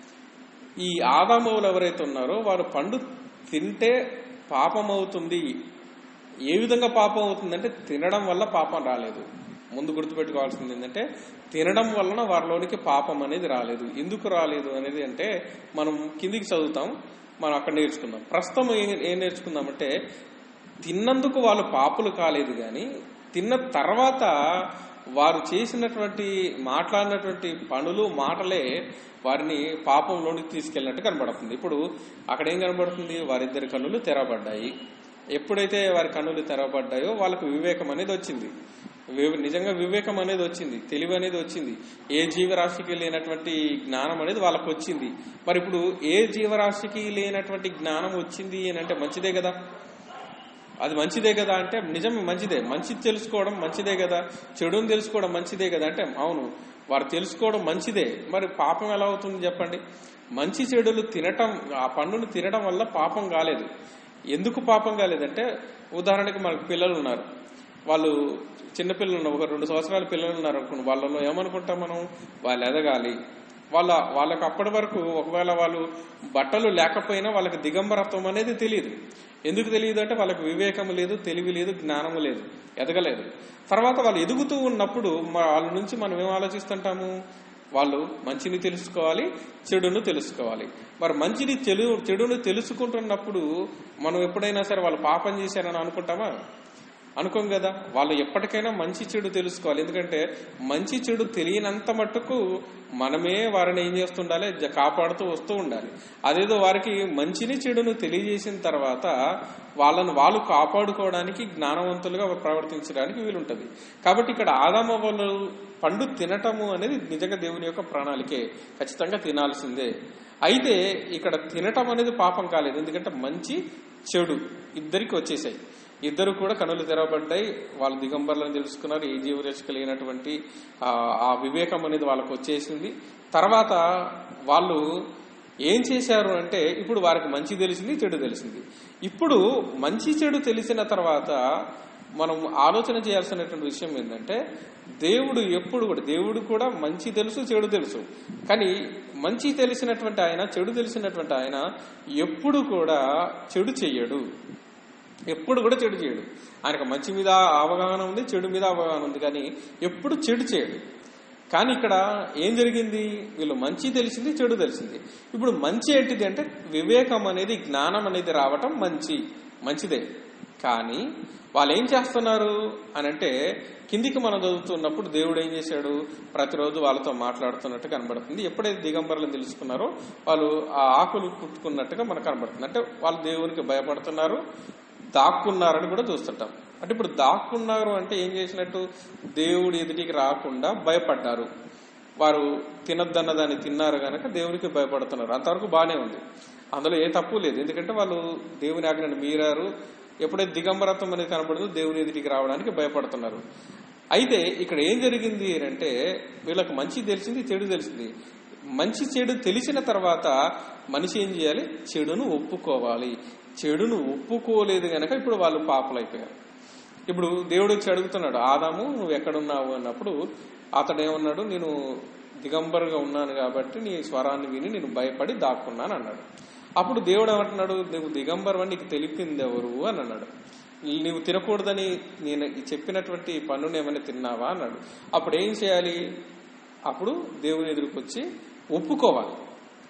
ఈ ఆదామవులు ఎవరైతే ఉన్నారో వారు పండు తింటే పాపం అవుతుంది ఏ విధంగా పాపం అవుతుందంటే తినడం వల్ల పాపం రాలేదు ముందు గుర్తుపెట్టుకోవాల్సింది ఏంటంటే తినడం వలన వారిలోనికి పాపం అనేది రాలేదు ఎందుకు రాలేదు అనేది అంటే మనం కిందికి చదువుతాం మనం అక్కడ నేర్చుకుందాం ప్రస్తుతం ఏం- ఏం నేర్చుకుందామంటే తిన్నందుకు వాళ్ళు పాపులు కాలేదు కానీ తిన్న తర్వాత వారు చేసినటువంటి మాట్లాడినటువంటి పనులు మాటలే వారిని పాపంలోనికి తీసుకెళ్ళినట్టు కనబడుతుంది ఇప్పుడు అక్కడ ఏం కనబడుతుంది వారిద్దరి కన్నులు తెరవబడ్డాయి ఎప్పుడైతే వారి కన్నులు తెరవబడ్డాయో వాళ్ళకు వివేకం అనేది వచ్చింది వివ- నిజంగా వివేకం అనేది వచ్చింది తెలివి అనేది వచ్చింది ఏ జీవరాశికి లేనటువంటి జ్ఞానం అనేది వాళ్ళకు వచ్చింది మరి ఇప్పుడు ఏ జీవరాశికి లేనటువంటి జ్ఞానం వచ్చింది అని అంటే మంచిదే కదా అది మంచిదే కదా అంటే నిజం మంచిదే మంచిది తెలుసుకోవడం మంచిదే కదా చెడుని తెలుసుకోవడం మంచిదే కదా అంటే అవును వారు తెలుసుకోవడం మంచిదే మరి పాపం ఎలా అవుతుంది చెప్పండి మంచి చెడులు తినటం ఆ పండును తినడం వల్ల పాపం కాలేదు ఎందుకు పాపం కాలేదంటే ఉదాహరణకి మనకు పిల్లలు ఉన్నారు వాళ్ళు చిన్నపిల్లలు ఉన్నారు ఒక రెండు సంవత్సరాల పిల్లలు ఉన్నారు అనుకోండి వాళ్ళలో ఏమనుకుంటాం మనం వాళ్ళు ఎదగాలి వాళ్ళ వాళ్ళకి అప్పటి వరకు ఒకవేళ వాళ్ళు బట్టలు లేకపోయినా వాళ్ళకి దిగంబరత్వం అనేది తెలియదు ఎందుకు తెలియదు అంటే వాళ్ళకి వివేకం లేదు తెలివి లేదు జ్ఞానము లేదు ఎదగలేదు తర్వాత వాళ్ళు ఎదుగుతూ ఉన్నప్పుడు మ- వాళ్ళ నుంచి మనం ఏం ఆలోచిస్తుంటాము వాళ్ళు మంచిని తెలుసుకోవాలి చెడును తెలుసుకోవాలి మరి మంచిని తెలు చెడును తెలుసుకుంటున్నప్పుడు మనం ఎప్పుడైనా సరే వాళ్ళు పాపం చేశారని అనుకుంటామా అనుకోం కదా వాళ్ళు ఎప్పటికైనా మంచి చెడు తెలుసుకోవాలి ఎందుకంటే మంచి చెడు తెలియనంత మట్టుకు మనమే వారిని ఏం చేస్తుండాలి జ- కాపాడుతూ వస్తూ ఉండాలి అదేదో వారికి మంచిని చెడును తెలియజేసిన తర్వాత వాళ్ళను వాళ్ళు కాపాడుకోవడానికి జ్ఞానవంతులుగా ప్రవర్తించడానికి వీలుంటది కాబట్టి ఇక్కడ ఆదామ వాళ్ళు పండు తినటము అనేది నిజంగా దేవుని యొక్క ప్రణాళికే ఖచ్చితంగా తినాల్సిందే అయితే ఇక్కడ తినటం అనేది పాపం కాలేదు ఎందుకంటే మంచి చెడు ఇద్దరికి వచ్చేసాయి ఇద్దరు కూడా కనులు తెరవబడ్డాయి వాళ్ళు దిగంబర్లను తెలుసుకున్నారు ఏ జీవరక్ష కలిగినటువంటి ఆ ఆ వివేకం అనేది వాళ్ళకు వచ్చేసింది తర్వాత వాళ్ళు ఏం చేశారు అంటే ఇప్పుడు వారికి మంచి తెలిసింది చెడు తెలిసింది ఇప్పుడు మంచి చెడు తెలిసిన తర్వాత మనం ఆలోచన చేయాల్సినటువంటి విషయం ఏంటంటే దేవుడు ఎప్పుడు కూడా దేవుడు కూడా మంచి తెలుసు చెడు తెలుసు కానీ మంచి తెలిసినటువంటి ఆయన చెడు తెలిసినటువంటి ఆయన ఎప్పుడు కూడా చెడు చెయ్యడు ఎప్పుడు కూడా చెడు చేయడు ఆయనకు మంచి మీద అవగాహన ఉంది చెడు మీద అవగాహన ఉంది కానీ ఎప్పుడు చెడు చేయడు కానీ ఇక్కడ ఏం జరిగింది వీళ్ళు మంచి తెలిసింది చెడు తెలిసింది ఇప్పుడు మంచి ఏంటిది అంటే వివేకం అనేది జ్ఞానం అనేది రావటం మంచి మంచిదే కానీ వాళ్ళు ఏం చేస్తున్నారు అని అంటే కిందికి మనం చదువుతున్నప్పుడు దేవుడు ఏం చేశాడు ప్రతిరోజు వాళ్ళతో మాట్లాడుతున్నట్టు కనబడుతుంది ఎప్పుడైతే దిగంబరులను తెలుసుకున్నారో వాళ్ళు ఆ ఆకులు కుట్టుకున్నట్టుగా మనకు కనబడుతుంది అంటే వాళ్ళు దేవునికి భయపడుతున్నారు దాక్కున్నారని కూడా చూస్తుంటాం అంటే ఇప్పుడు దాక్కున్నారు అంటే ఏం చేసినట్టు దేవుడి ఎదుటికి రాకుండా భయపడ్డారు వారు తినొద్దన్న దాన్ని తిన్నారు కనుక దేవునికి భయపడుతున్నారు అంతవరకు బాగానే ఉంది అందులో ఏ తప్పు లేదు ఎందుకంటే వాళ్ళు దేవుని ఆజ్ఞను మీరారు ఎప్పుడైతే దిగంబరత్వం అనేది కనబడుతుందో దేవుని ఎదుటికి రావడానికి భయపడుతున్నారు అయితే ఇక్కడ ఏం జరిగింది అని అంటే వీళ్ళకి మంచి తెలిసింది చెడు తెలిసింది మంచి చెడు తెలిసిన తర్వాత మనిషి ఏం చేయాలి చెడును ఒప్పుకోవాలి చెడును ఒప్పుకోలేదు గనక ఇప్పుడు వాళ్ళు పాపలైపోయారు ఇప్పుడు దేవుడు వచ్చి అడుగుతున్నాడు ఆదాము నువ్వు ఎక్కడున్నావు అన్నప్పుడు అతడు ఏమన్నాడు నేను దిగంబరుగా ఉన్నాను కాబట్టి నీ స్వరాన్ని విని నేను భయపడి దాక్కున్నాను అన్నాడు అప్పుడు దేవుడు ఏమంటున్నాడు నువ్వు దిగంబరం అని నీకు తెలిపింది ఎవరు అని అన్నాడు నీవు తినకూడదని నేను చెప్పినటువంటి పన్నును ఏమైనా తిన్నావా అన్నాడు అప్పుడు ఏం చేయాలి అప్పుడు దేవుని ఎదురుకొచ్చి ఒప్పుకోవాలి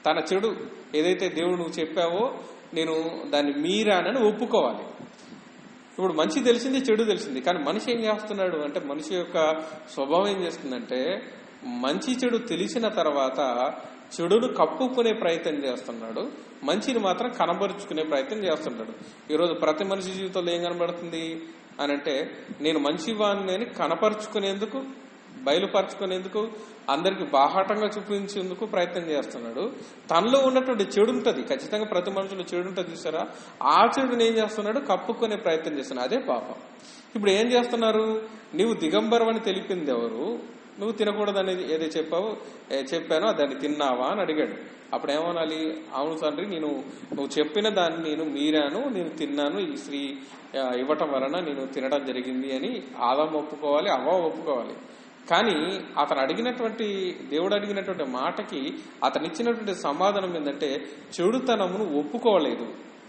తన చెడు ఏదైతే దేవుడు నువ్వు చెప్పావో నేను దాన్ని మీరానని ఒప్పుకోవాలి ఇప్పుడు మంచి తెలిసింది చెడు తెలిసింది కానీ మనిషి ఏం చేస్తున్నాడు అంటే మనిషి యొక్క స్వభావం ఏం చేస్తుందంటే మంచి చెడు తెలిసిన తర్వాత చెడును కప్పుకునే ప్రయత్నం చేస్తున్నాడు మంచిని మాత్రం కనబరుచుకునే ప్రయత్నం చేస్తున్నాడు ఈరోజు ప్రతి మనిషి జీవితంలో ఏం కనబడుతుంది అని అంటే నేను మంచివాణ్ణి అని కనపరుచుకునేందుకు బయలుపరచుకునేందుకు అందరికి బాహాటంగా చూపించేందుకు ప్రయత్నం చేస్తున్నాడు తనలో ఉన్నటువంటి చెడు ఉంటుంది ఖచ్చితంగా ప్రతి మనుషులు చెడు ఉంటుంది చూసారా ఆ చెడుని ఏం చేస్తున్నాడు కప్పుకునే ప్రయత్నం చేస్తున్నాడు అదే పాపం ఇప్పుడు ఏం చేస్తున్నారు నీవు దిగంబరం అని తెలిపింది ఎవరు నువ్వు తినకూడదని ఏదో చెప్పావు ఏ చెప్పానో దాన్ని తిన్నావా అని అడిగాడు అప్పుడు ఏమనాలి అవును తండ్రి నేను నువ్వు చెప్పిన దాన్ని నేను మీరాను నేను తిన్నాను ఈ స్త్రీ ఆ, ఇవ్వటం వలన నేను తినడం జరిగింది అని ఆదాం ఒప్పుకోవాలి అవ్వ ఒప్పుకోవాలి కానీ అతను అడిగినటువంటి దేవుడు అడిగినటువంటి మాటకి అతను ఇచ్చినటువంటి సమాధానం ఏంటంటే చెడుతనమును ఒప్పుకోలేదు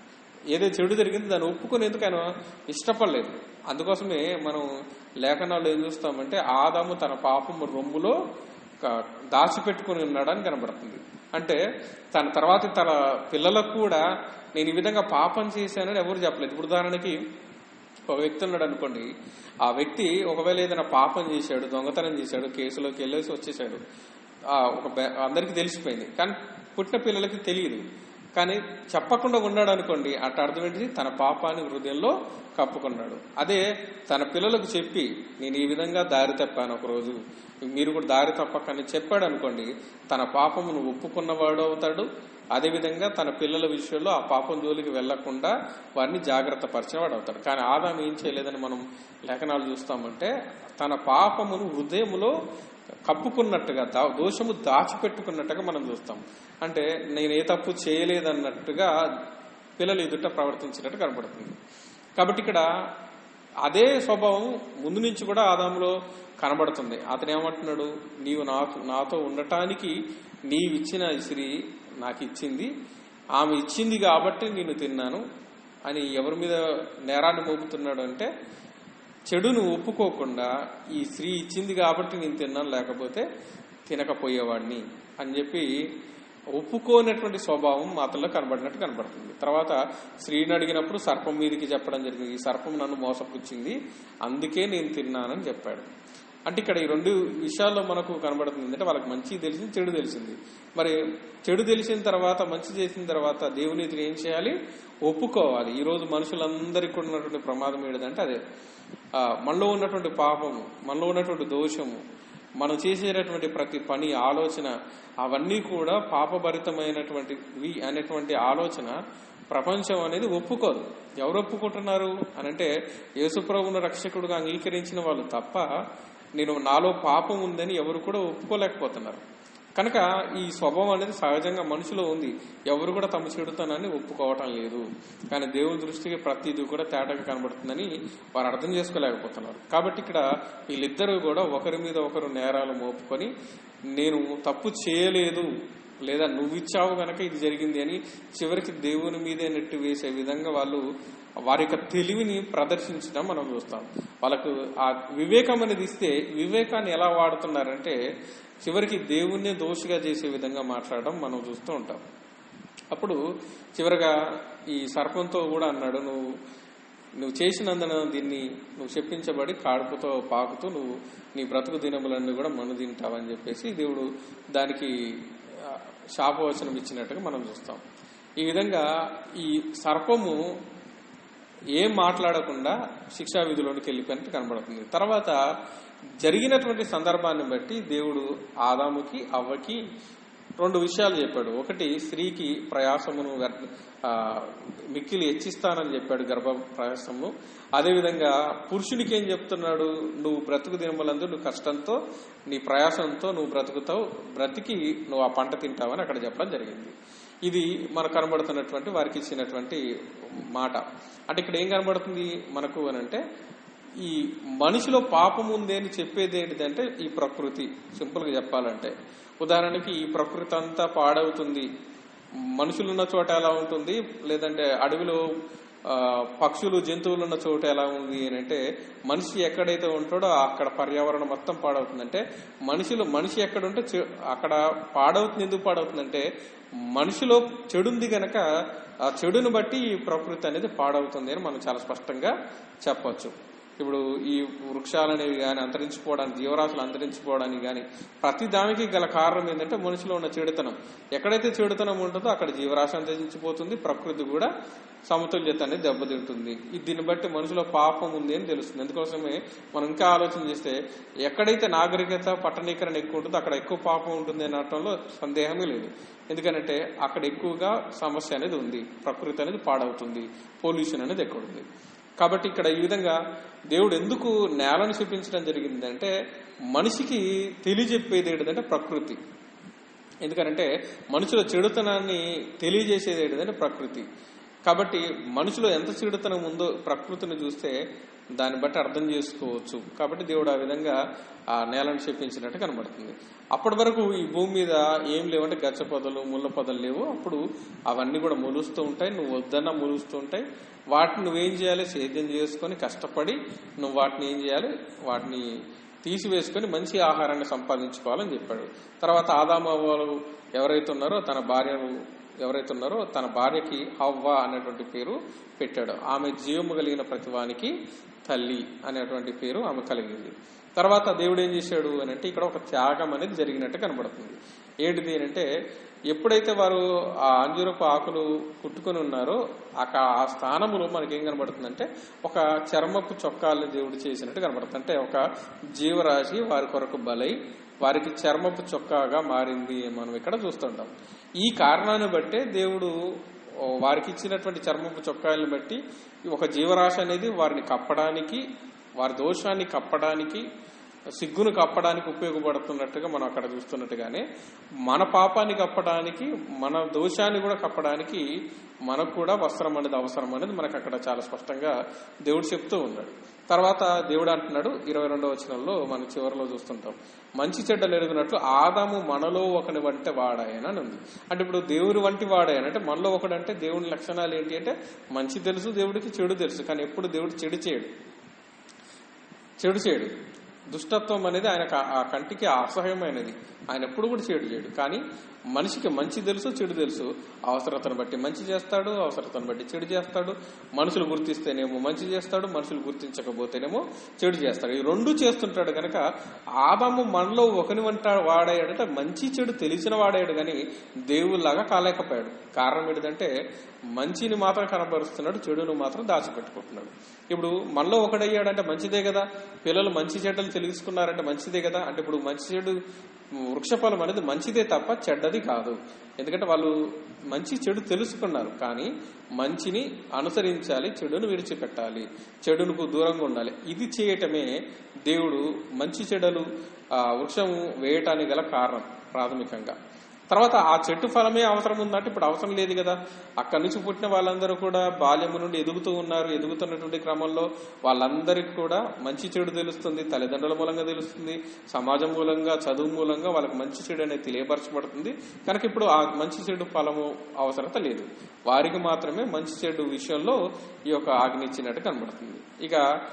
ఏదో చెడు జరిగింది దాన్ని ఒప్పుకునేందుకు ఆయన ఇష్టపడలేదు అందుకోసమే మనం లేఖనాలు ఏం చూస్తామంటే ఆదాము తన పాపము రొమ్ములో క- దాచిపెట్టుకుని ఉన్నాడని కనబడుతుంది అంటే తన తర్వాత తన పిల్లలకు కూడా నేను ఈ విధంగా పాపం చేశానని ఎవరు చెప్పలేదు ఇప్పుడు ఉదాహరణకి ఒక వ్యక్తి ఉన్నాడు అనుకోండి ఆ వ్యక్తి ఒకవేళ ఏదైనా పాపం చేశాడు దొంగతనం చేశాడు కేసులోకి వెళ్ళేసి వచ్చేసాడు ఆ ఒక బె- అందరికీ తెలిసిపోయింది కానీ పుట్టిన పిల్లలకి తెలియదు కానీ చెప్పకుండా ఉన్నాడు అనుకోండి అట్ట అర్థం ఏంటిది తన పాపాన్ని హృదయంలో కప్పుకున్నాడు అదే తన పిల్లలకు చెప్పి నేను ఈ విధంగా దారి తప్పాను ఒకరోజు మీరు కూడా దారి తప్పకని చెప్పాడు అనుకోండి తన పాపమును ఒప్పుకున్నవాడు అవుతాడు అదేవిధంగా తన పిల్లల విషయంలో ఆ పాపం జోలికి వెళ్లకుండా వారిని జాగ్రత్త పరిచేవాడు అవుతాడు కానీ ఆదాం ఏం చేయలేదని మనం లేఖనాలు చూస్తామంటే తన పాపమును హృదయములో కప్పుకున్నట్టుగా దా- దోషము దాచిపెట్టుకున్నట్టుగా మనం చూస్తాం అంటే నేను ఏ తప్పు చేయలేదన్నట్టుగా పిల్లలు ఎదుట ప్రవర్తించినట్టు కనబడుతుంది కాబట్టి ఇక్కడ అదే స్వభావం ముందు నుంచి కూడా ఆదాములో కనబడుతుంది అతను ఏమంటున్నాడు నీవు నాకు నాతో ఉండటానికి నీవిచ్చిన ఇసిరి నాకు ఇచ్చింది ఆమె ఇచ్చింది కాబట్టి నేను తిన్నాను అని ఎవరి మీద నేరాన్ని మోపుతున్నాడు అంటే చెడును ఒప్పుకోకుండా ఈ స్త్రీ ఇచ్చింది కాబట్టి నేను తిన్నాను లేకపోతే తినకపోయేవాడిని అని చెప్పి ఒప్పుకోనటువంటి స్వభావం అతనిలో కనబడినట్టు కనబడుతుంది తర్వాత స్త్రీని అడిగినప్పుడు సర్పం మీదకి చెప్పడం జరిగింది ఈ సర్పం నన్ను మోసపుచ్చింది అందుకే నేను తిన్నానని చెప్పాడు అంటే ఇక్కడ ఈ రెండు విషయాల్లో మనకు కనబడుతుంది అంటే వాళ్ళకి మంచి తెలిసింది చెడు తెలిసింది మరి చెడు తెలిసిన తర్వాత మంచి చేసిన తర్వాత దేవుని ఎదురు ఏం చేయాలి ఒప్పుకోవాలి ఈ రోజు మనుషులందరికీ కూడా ఉన్నటువంటి ప్రమాదం ఏంటంటే అదే ఆ, మనలో ఉన్నటువంటి పాపము మనలో ఉన్నటువంటి దోషము మనం చేసేటటువంటి ప్రతి పని ఆలోచన అవన్నీ కూడా పాపభరితమైనటువంటివి అనేటువంటి ఆలోచన ప్రపంచం అనేది ఒప్పుకోదు ఎవరు ఒప్పుకుంటున్నారు అనంటే యేసుప్రభును రక్షకుడుగా అంగీకరించిన వాళ్ళు తప్ప నేను నాలో పాపం ఉందని ఎవరు కూడా ఒప్పుకోలేకపోతున్నారు కనుక ఈ స్వభావం అనేది సహజంగా మనుషులో ఉంది ఎవరు కూడా తమ చెడుతనాన్ని ఒప్పుకోవటం లేదు కానీ దేవుని దృష్టికి ప్రతిదీ కూడా తేటగా కనబడుతుందని వారు అర్థం చేసుకోలేకపోతున్నారు కాబట్టి ఇక్కడ వీళ్ళిద్దరూ కూడా ఒకరి మీద ఒకరు నేరాలు మోపుకొని నేను తప్పు చేయలేదు లేదా నువ్వు ఇచ్చావు గనక ఇది జరిగింది అని చివరికి దేవుని మీదే నెట్టి వేసే విధంగా వాళ్ళు వారి యొక్క తెలివిని ప్రదర్శించడం మనం చూస్తాం వాళ్ళకు ఆ వివేకం అనేది ఇస్తే వివేకాన్ని ఎలా వాడుతున్నారంటే చివరికి దేవుణ్ణే దోషిగా చేసే విధంగా మాట్లాడడం మనం చూస్తూ ఉంటాం అప్పుడు చివరగా ఈ సర్పంతో కూడా అన్నాడు నువ్వు నువ్వు చేసినందున దీన్ని నువ్వు చెప్పించబడి కాడుపుతో పాకుతూ నువ్వు నీ బ్రతుకు దినములన్నీ కూడా మను తింటావని చెప్పేసి దేవుడు దానికి ఆ, శాపవచనం ఇచ్చినట్టుగా మనం చూస్తాం ఈ విధంగా ఈ సర్పము ఏం మాట్లాడకుండా శిక్షా విధిలోనికి వెళ్ళిపోయినట్టు కనబడుతుంది తర్వాత జరిగినటువంటి సందర్భాన్ని బట్టి దేవుడు ఆదాముకి అవ్వకి రెండు విషయాలు చెప్పాడు ఒకటి స్త్రీకి ప్రయాసమును వ్యర్థ- ఆ, మిక్కిలి హెచ్చిస్తానని చెప్పాడు గర్భ ప్రయాసము అదేవిధంగా పురుషునికి ఏం చెప్తున్నాడు నువ్వు బ్రతుకు దినములందు నువ్వు కష్టంతో నీ ప్రయాసంతో నువ్వు బ్రతుకుతావు బ్రతికి నువ్వు ఆ పంట తింటావని అక్కడ చెప్పడం జరిగింది ఇది మనకు కనబడుతున్నటువంటి వారికి ఇచ్చినటువంటి మాట అంటే ఇక్కడ ఏం కనబడుతుంది మనకు అని అంటే ఈ మనిషిలో పాపం ఉంది అని చెప్పేది ఏంటిదంటే ఈ ప్రకృతి సింపుల్ గా చెప్పాలంటే ఉదాహరణకి ఈ ప్రకృతి అంతా పాడవుతుంది మనుషులు ఉన్న చోట ఎలా ఉంటుంది లేదంటే అడవిలో ఆ, పక్షులు జంతువులు ఉన్న చోట ఎలా ఉంది అని అంటే మనిషి ఎక్కడైతే ఉంటాడో అక్కడ పర్యావరణం మొత్తం పాడవుతుంది అంటే మనుషులు మనిషి ఎక్కడ ఉంటే చె- అక్కడ పాడవుతుంది ఎందుకు పాడవుతుందంటే మనిషిలో చెడుంది గనక ఆ చెడును బట్టి ఈ ప్రకృతి అనేది పాడవుతుంది అని మనం చాలా స్పష్టంగా చెప్పొచ్చు ఇప్పుడు ఈ వృక్షాలనేవి కానీ అంతరించిపోవడానికి జీవరాశులు అంతరించిపోవడానికి కానీ ప్రతి దానికి గల కారణం ఏంటంటే మనిషిలో ఉన్న చెడుతనం ఎక్కడైతే చెడుతనం ఉంటుందో అక్కడ జీవరాశి అంతరించిపోతుంది ప్రకృతి కూడా సమతుల్యత అనేది దెబ్బతింటుంది ఇది దీన్ని బట్టి మనిషిలో పాపం ఉంది అని తెలుస్తుంది అందుకోసమే మనం ఇంకా ఆలోచన చేస్తే ఎక్కడైతే నాగరికత పట్టణీకరణ ఎక్కువ ఉంటుందో అక్కడ ఎక్కువ పాపం ఉంటుంది అనటంలో సందేహమే లేదు ఎందుకంటే అక్కడ ఎక్కువగా సమస్య అనేది ఉంది ప్రకృతి అనేది పాడవుతుంది పొల్యూషన్ అనేది ఎక్కువ ఉంది కాబట్టి ఇక్కడ ఈ విధంగా దేవుడు ఎందుకు నేలను చూపించడం జరిగిందంటే మనిషికి తెలియజెప్పేది ఏంటంటే ప్రకృతి ఎందుకంటే మనుషుల చెడుతనాన్ని తెలియజేసేది ఏంటంటే ప్రకృతి కాబట్టి మనుషులో ఎంత చెడుతనం ఉందో ప్రకృతిని చూస్తే దాన్ని బట్టి అర్థం చేసుకోవచ్చు కాబట్టి దేవుడు ఆ విధంగా ఆ నేలను చెప్పించినట్టు కనబడుతుంది అప్పటి వరకు ఈ భూమి మీద ఏం లేవంటే గచ్చ పొదలు ముళ్ళ పొదలు లేవు అప్పుడు అవన్నీ కూడా మొలుస్తూ ఉంటాయి నువ్వు వద్దన్నా మొలుస్తూ ఉంటాయి వాటిని నువ్వేం చేయాలి సేద్యం చేసుకొని కష్టపడి నువ్వు వాటిని ఏం చేయాలి వాటిని తీసివేసుకొని మంచి ఆహారాన్ని సంపాదించుకోవాలని చెప్పాడు తర్వాత ఆదామవ్వలు ఎవరైతే ఉన్నారో తన భార్యను ఎవరైతే ఉన్నారో తన భార్యకి హవ్వ అనేటువంటి పేరు పెట్టాడు ఆమె జీవము కలిగిన ప్రతివానికి తల్లి అనేటువంటి పేరు ఆమె కలిగింది తర్వాత దేవుడు ఏం చేశాడు అని అంటే ఇక్కడ ఒక త్యాగం అనేది జరిగినట్టు కనబడుతుంది ఏంటిది అని అంటే ఎప్పుడైతే వారు ఆ అంజూరపు ఆకులు కుట్టుకొని ఉన్నారో అక్కడ ఆ స్థానములో మనకి ఏం కనబడుతుందంటే ఒక చర్మపు చొక్కాలను దేవుడు చేసినట్టు కనబడుతుంది అంటే ఒక జీవరాశి వారి కొరకు బలై వారికి చర్మపు చొక్కాగా మారింది మనం ఇక్కడ చూస్తుంటాం ఈ కారణాన్ని బట్టే దేవుడు వారికి ఇచ్చినటువంటి చర్మపు చొక్కాలను బట్టి ఒక జీవరాశి అనేది వారిని కప్పడానికి వారి దోషాన్ని కప్పడానికి సిగ్గును కప్పడానికి ఉపయోగపడుతున్నట్టుగా మనం అక్కడ చూస్తున్నట్టుగానే మన పాపాన్ని కప్పడానికి మన దోషాన్ని కూడా కప్పడానికి మనకు కూడా వస్త్రం అనేది అవసరం అనేది మనకు అక్కడ చాలా స్పష్టంగా దేవుడు చెప్తూ ఉన్నాడు తర్వాత దేవుడు అంటున్నాడు ఇరవై రెండవ వచనంలో మనం చివరిలో చూస్తుంటాం మంచి చెడ్డలు ఎరుగునట్లు ఆదాము మనలో ఒకని వంటి వాడాయన అని ఉంది అంటే ఇప్పుడు దేవుడు వంటి వాడాయన అంటే మనలో ఒకడంటే దేవుని లక్షణాలు ఏంటి అంటే మంచి తెలుసు దేవుడికి చెడు తెలుసు కానీ ఎప్పుడు దేవుడు చెడు చేయడు చెడు చేయడు దుష్టత్వం అనేది ఆయన ఆ కంటికి అసహ్యమైనది ఆయన ఎప్పుడు కూడా చెడు చేయడు కానీ మనిషికి మంచి తెలుసు చెడు తెలుసు అవసరతను బట్టి మంచి చేస్తాడు అవసరతను బట్టి చెడు చేస్తాడు మనుషులు గుర్తిస్తేనేమో మంచి చేస్తాడు మనుషులు గుర్తించకపోతేనేమో చెడు చేస్తాడు ఈ రెండు చేస్తుంటాడు కనుక ఆదాము మనలో ఒకని వంట వాడాడంటే మంచి చెడు తెలిసిన వాడాడు కానీ దేవుళ్లాగా కాలేకపోయాడు కారణం ఏంటంటే మంచిని మాత్రం కనబరుస్తున్నాడు చెడును మాత్రం దాచిపెట్టుకుంటున్నాడు ఇప్పుడు మనలో ఒకడయ్యాడంటే మంచిదే కదా పిల్లలు మంచి చెడ్డలు తెలుసుకున్నారంటే మంచిదే కదా అంటే ఇప్పుడు మంచి చెడు వృక్షఫలం అనేది మంచిదే తప్ప చెడ్డది కాదు ఎందుకంటే వాళ్ళు మంచి చెడు తెలుసుకున్నారు కానీ మంచిని అనుసరించాలి చెడును విడిచిపెట్టాలి చెడునుకు దూరంగా ఉండాలి ఇది చేయటమే దేవుడు మంచి చెడలు ఆ వృక్షం వేయటానికి గల కారణం ప్రాథమికంగా తర్వాత ఆ చెట్టు ఫలమే అవసరం ఉందంటే ఇప్పుడు అవసరం లేదు కదా అక్కడి నుంచి పుట్టిన వాళ్ళందరూ కూడా బాల్యము నుండి ఎదుగుతూ ఉన్నారు ఎదుగుతున్నటువంటి క్రమంలో వాళ్ళందరికీ కూడా మంచి చెడు తెలుస్తుంది తల్లిదండ్రుల మూలంగా తెలుస్తుంది సమాజం మూలంగా చదువు మూలంగా వాళ్ళకి మంచి చెడు అనేది తెలియపరచబడుతుంది కనుక ఇప్పుడు ఆ మంచి చెడు ఫలము అవసరత లేదు వారికి మాత్రమే మంచి చెడు విషయంలో ఈ యొక్క ఆజ్ఞ ఇచ్చినట్టు కనబడుతుంది ఇక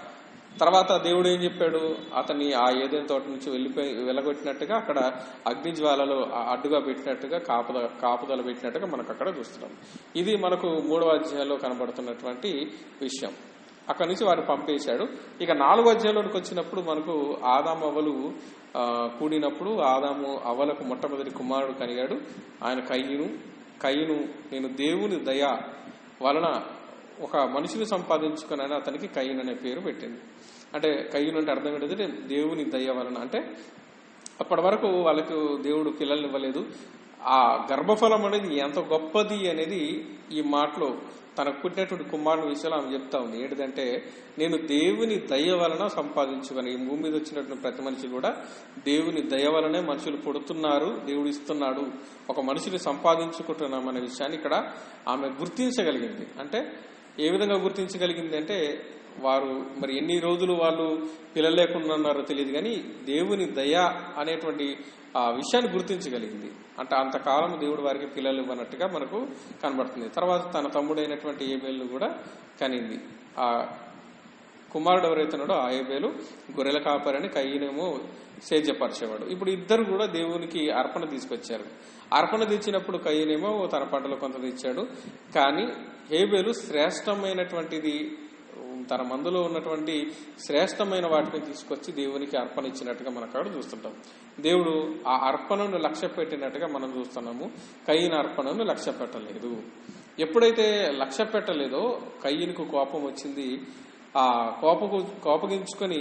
తర్వాత దేవుడు ఏం చెప్పాడు అతన్ని ఆ ఏదైనా తోట నుంచి వెళ్ళిపోయి వెళ్ళగొట్టినట్టుగా అక్కడ అగ్ని జ్వాలలో అడ్డుగా పెట్టినట్టుగా కాపుద కాపుదల పెట్టినట్టుగా మనకు అక్కడ చూస్తున్నాం ఇది మనకు మూడవ అధ్యాయంలో కనబడుతున్నటువంటి విషయం అక్కడి నుంచి వారు పంపేశాడు ఇక నాలుగో అధ్యాయంలోకి వచ్చినప్పుడు మనకు ఆదాము అవ్వలు కూడినప్పుడు ఆదాము అవ్వలకు మొట్టమొదటి కుమారుడు కలిగాడు ఆయన కయ్యను కయ్యను నేను దేవుని దయ వలన ఒక మనిషిని సంపాదించుకుని అతనికి కయ్యన్ అనే పేరు పెట్టింది అంటే కయ్యను అంటే అర్థం ఏంటంటే దేవుని దయ వలన అంటే అప్పటి వరకు వాళ్ళకు దేవుడు పిల్లల్ని ఇవ్వలేదు ఆ గర్భఫలం అనేది ఎంత గొప్పది అనేది ఈ మాటలో తనకు పుట్టినటువంటి కుమారుని విషయంలో ఆమె చెప్తా ఉంది ఏంటిదంటే నేను దేవుని దయ వలన సంపాదించుకొని ఈ భూమి మీద వచ్చినటువంటి ప్రతి మనిషి కూడా దేవుని దయ వలనే మనుషులు పుడుతున్నారు దేవుడు ఇస్తున్నాడు ఒక మనిషిని సంపాదించుకుంటున్నాం అనే విషయాన్ని ఇక్కడ ఆమె గుర్తించగలిగింది అంటే ఏ విధంగా గుర్తించగలిగింది అంటే వారు మరి ఎన్ని రోజులు వాళ్ళు పిల్లలు లేకుండా ఉన్నారో తెలియదు కానీ దేవుని దయ అనేటువంటి ఆ విషయాన్ని గుర్తించగలిగింది అంటే అంతకాలం దేవుడు వారికి పిల్లలు ఇవ్వనట్టుగా మనకు కనబడుతుంది తర్వాత తన తమ్ముడైనటువంటి ఏబేళ్ళు కూడా కనింది ఆ కుమారుడు ఎవరైతే ఉన్నాడో ఆ ఏబేలు గొర్రెల కాపరని కయ్యనేమో సేద్యపరిచేవాడు ఇప్పుడు ఇద్దరు కూడా దేవునికి అర్పణ తీసుకొచ్చారు అర్పణ తెచ్చినప్పుడు కయ్యనేమో తన పంటలో కొంత తెచ్చాడు కానీ హేబేలు శ్రేష్టమైనటువంటిది తన మందులో ఉన్నటువంటి శ్రేష్టమైన వాటిని తీసుకొచ్చి దేవునికి అర్పణ ఇచ్చినట్టుగా మన కాడ చూస్తుంటాం దేవుడు ఆ అర్పణను లక్ష్య పెట్టినట్టుగా మనం చూస్తున్నాము కయ్యిన అర్పణను లక్ష్య పెట్టలేదు ఎప్పుడైతే లక్ష్య పెట్టలేదో కయ్యనికి కోపం వచ్చింది ఆ కోపకు కోపగించుకొని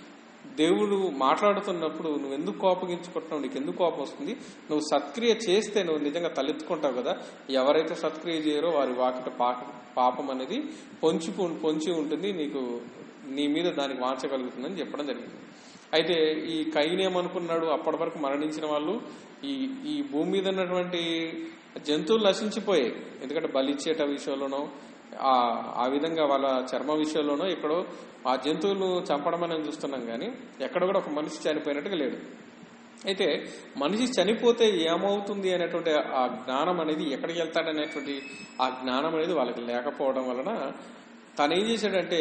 దేవుడు మాట్లాడుతున్నప్పుడు నువ్వు ఎందుకు కోపగించుకుంటున్నావు నీకు ఎందుకు కోపం వస్తుంది నువ్వు సత్క్రియ చేస్తే నువ్వు నిజంగా తలెత్తుకుంటావు కదా ఎవరైతే సత్క్రియ చేయరో వారి వాకిట పాక పాపం అనేది పొంచి పొంచి ఉంటుంది నీకు నీ మీద దానికి వాంచగలుగుతుందని చెప్పడం జరిగింది అయితే ఈ కైన్ ఏమనుకున్నాడు అప్పటి వరకు మరణించిన వాళ్ళు ఈ ఈ భూమి మీద ఉన్నటువంటి జంతువులు నశించిపోయాయి ఎందుకంటే బలిచ్చేట విషయంలోనో ఆ ఆ విధంగా వాళ్ళ చర్మ విషయంలోనో ఎక్కడో ఆ జంతువులను చంపడం మనం చూస్తున్నాం కానీ ఎక్కడ కూడా ఒక మనిషి చనిపోయినట్టుగా లేడు అయితే మనిషి చనిపోతే ఏమవుతుంది అనేటువంటి ఆ జ్ఞానం అనేది ఎక్కడికి వెళ్తాడనేటువంటి ఆ జ్ఞానం అనేది వాళ్ళకి లేకపోవడం వలన తను ఏం చేశాడంటే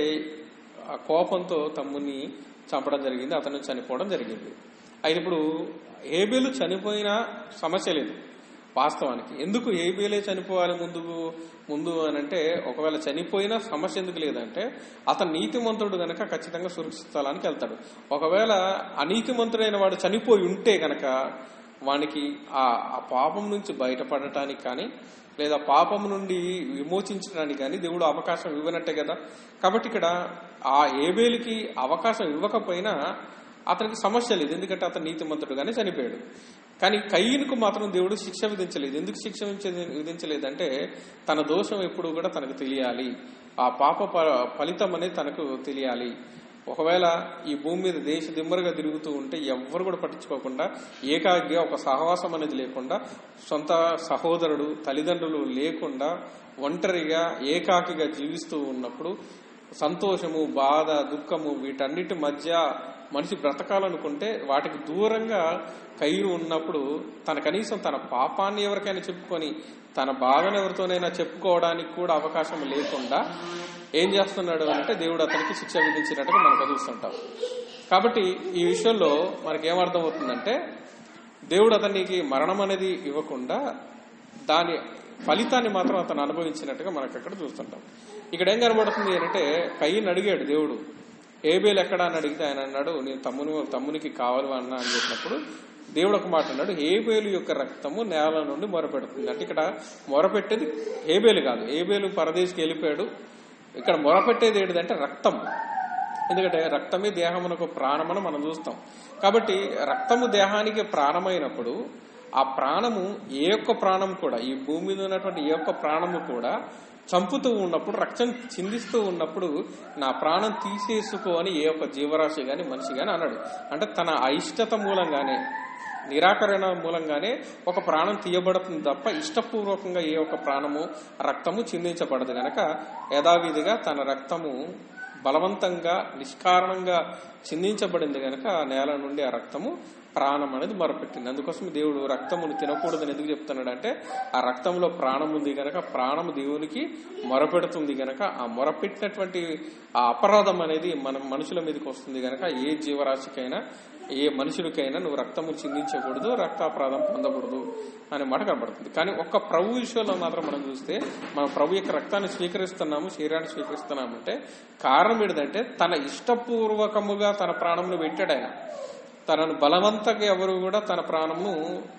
ఆ కోపంతో తమ్ముని చంపడం జరిగింది అతను చనిపోవడం జరిగింది అయితే ఇప్పుడు ఏబేలు చనిపోయినా సమస్య లేదు వాస్తవానికి ఎందుకు ఏబేలే చనిపోవాలి ముందుకు ముందు అని అంటే ఒకవేళ చనిపోయినా సమస్య ఎందుకు లేదంటే అతను నీతిమంతుడు గనక ఖచ్చితంగా సురక్షిత స్థలానికి వెళ్తాడు ఒకవేళ అనీతిమంతుడైన వాడు చనిపోయి ఉంటే గనక వానికి ఆ ఆ పాపం నుంచి బయటపడటానికి కానీ లేదా పాపం నుండి విమోచించడానికి కానీ దేవుడు అవకాశం ఇవ్వనట్టే కదా కాబట్టి ఇక్కడ ఆ ఏబేలికి అవకాశం ఇవ్వకపోయినా అతనికి సమస్య లేదు ఎందుకంటే అతను నీతిమంతుడుగానే చనిపోయాడు కానీ కయ్యనుకు మాత్రం దేవుడు శిక్ష విధించలేదు ఎందుకు శిక్ష విధించ- విధించలేదంటే తన దోషం ఎప్పుడు కూడా తనకు తెలియాలి ఆ పాప ప- ఫలితం అనేది తనకు తెలియాలి ఒకవేళ ఈ భూమి మీద దేశ దిమ్మరుగా తిరుగుతూ ఉంటే ఎవ్వరు కూడా పట్టించుకోకుండా ఏకాగ్గా ఒక సహవాసం అనేది లేకుండా సొంత సహోదరుడు తల్లిదండ్రులు లేకుండా ఒంటరిగా ఏకాకిగా జీవిస్తూ ఉన్నప్పుడు సంతోషము బాధ దుఃఖము వీటన్నిటి మధ్య మనిషి బ్రతకాలనుకుంటే వాటికి దూరంగా కయ్యూరు ఉన్నప్పుడు తన కనీసం తన పాపాన్ని ఎవరికైనా చెప్పుకొని తన బాధను ఎవరితోనైనా చెప్పుకోవడానికి కూడా అవకాశం లేకుండా ఏం చేస్తున్నాడు అంటే దేవుడు అతనికి శిక్ష విధించినట్టుగా మనకు చూస్తుంటాం కాబట్టి ఈ విషయంలో మనకేమర్థం అవుతుందంటే దేవుడు అతనికి మరణం అనేది ఇవ్వకుండా దాని ఫలితాన్ని మాత్రం అతను అనుభవించినట్టుగా మనకు అక్కడ చూస్తుంటాం ఇక్కడ ఏం కనబడుతుంది అంటే కయ్యని అడిగాడు దేవుడు ఏబేలు ఎక్కడ అని అడిగితే ఆయన అన్నాడు నేను తమ్ముని తమ్మునికి కావాలి అన్నా అని చెప్పినప్పుడు దేవుడు ఒక మాట అన్నాడు ఏబేలు యొక్క రక్తము నేల నుండి మొరపెడుతుంది అంటే ఇక్కడ మొరపెట్టేది ఏబేలు కాదు ఏబేలు పరదేశికి వెళ్ళిపోయాడు ఇక్కడ మొరపెట్టేది ఏంటిదంటే రక్తం ఎందుకంటే రక్తమే దేహమునకు ప్రాణమని మనం చూస్తాం కాబట్టి రక్తము దేహానికి ప్రాణమైనప్పుడు ఆ ప్రాణము ఏ ఒక్క ప్రాణం కూడా ఈ భూమి మీద ఉన్నటువంటి ఏ ఒక్క ప్రాణము కూడా చంపుతూ ఉన్నప్పుడు రక్తం చిందిస్తూ ఉన్నప్పుడు నా ప్రాణం తీసేసుకో అని ఏ ఒక్క జీవరాశి గాని మనిషి గాని అన్నాడు అంటే తన అయిష్టత మూలంగానే నిరాకరణ మూలంగానే ఒక ప్రాణం తీయబడుతుంది తప్ప ఇష్టపూర్వకంగా ఏ ఒక్క ప్రాణము రక్తము చిందించబడదు గనక యథావిధిగా తన రక్తము బలవంతంగా నిష్కారణంగా చిందించబడింది గనక ఆ నేల నుండి ఆ రక్తము ప్రాణం అనేది మొరపెట్టింది అందుకోసం దేవుడు రక్తమును తినకూడదని ఎందుకు చెప్తున్నాడు అంటే ఆ రక్తంలో ప్రాణం ఉంది గనక ప్రాణము దేవునికి మొరపెడుతుంది గనక ఆ మొరపెట్టినటువంటి ఆ అపరాధం అనేది మన మనుషుల మీదకి వస్తుంది గనక ఏ జీవరాశికైనా ఏ మనుషుడికైనా నువ్వు రక్తము చిందించకూడదు రక్తాపరాధం పొందకూడదు అనే మాట కనబడుతుంది కానీ ఒక్క ప్రభు విషయంలో మాత్రం మనం చూస్తే మనం ప్రభు యొక్క రక్తాన్ని స్వీకరిస్తున్నాము శరీరాన్ని స్వీకరిస్తున్నాము అంటే కారణం ఏంటంటే తన ఇష్టపూర్వకముగా తన ప్రాణమును పెట్టాడు ఆయన తనను బలవంతంగా ఎవరు కూడా తన ప్రాణమును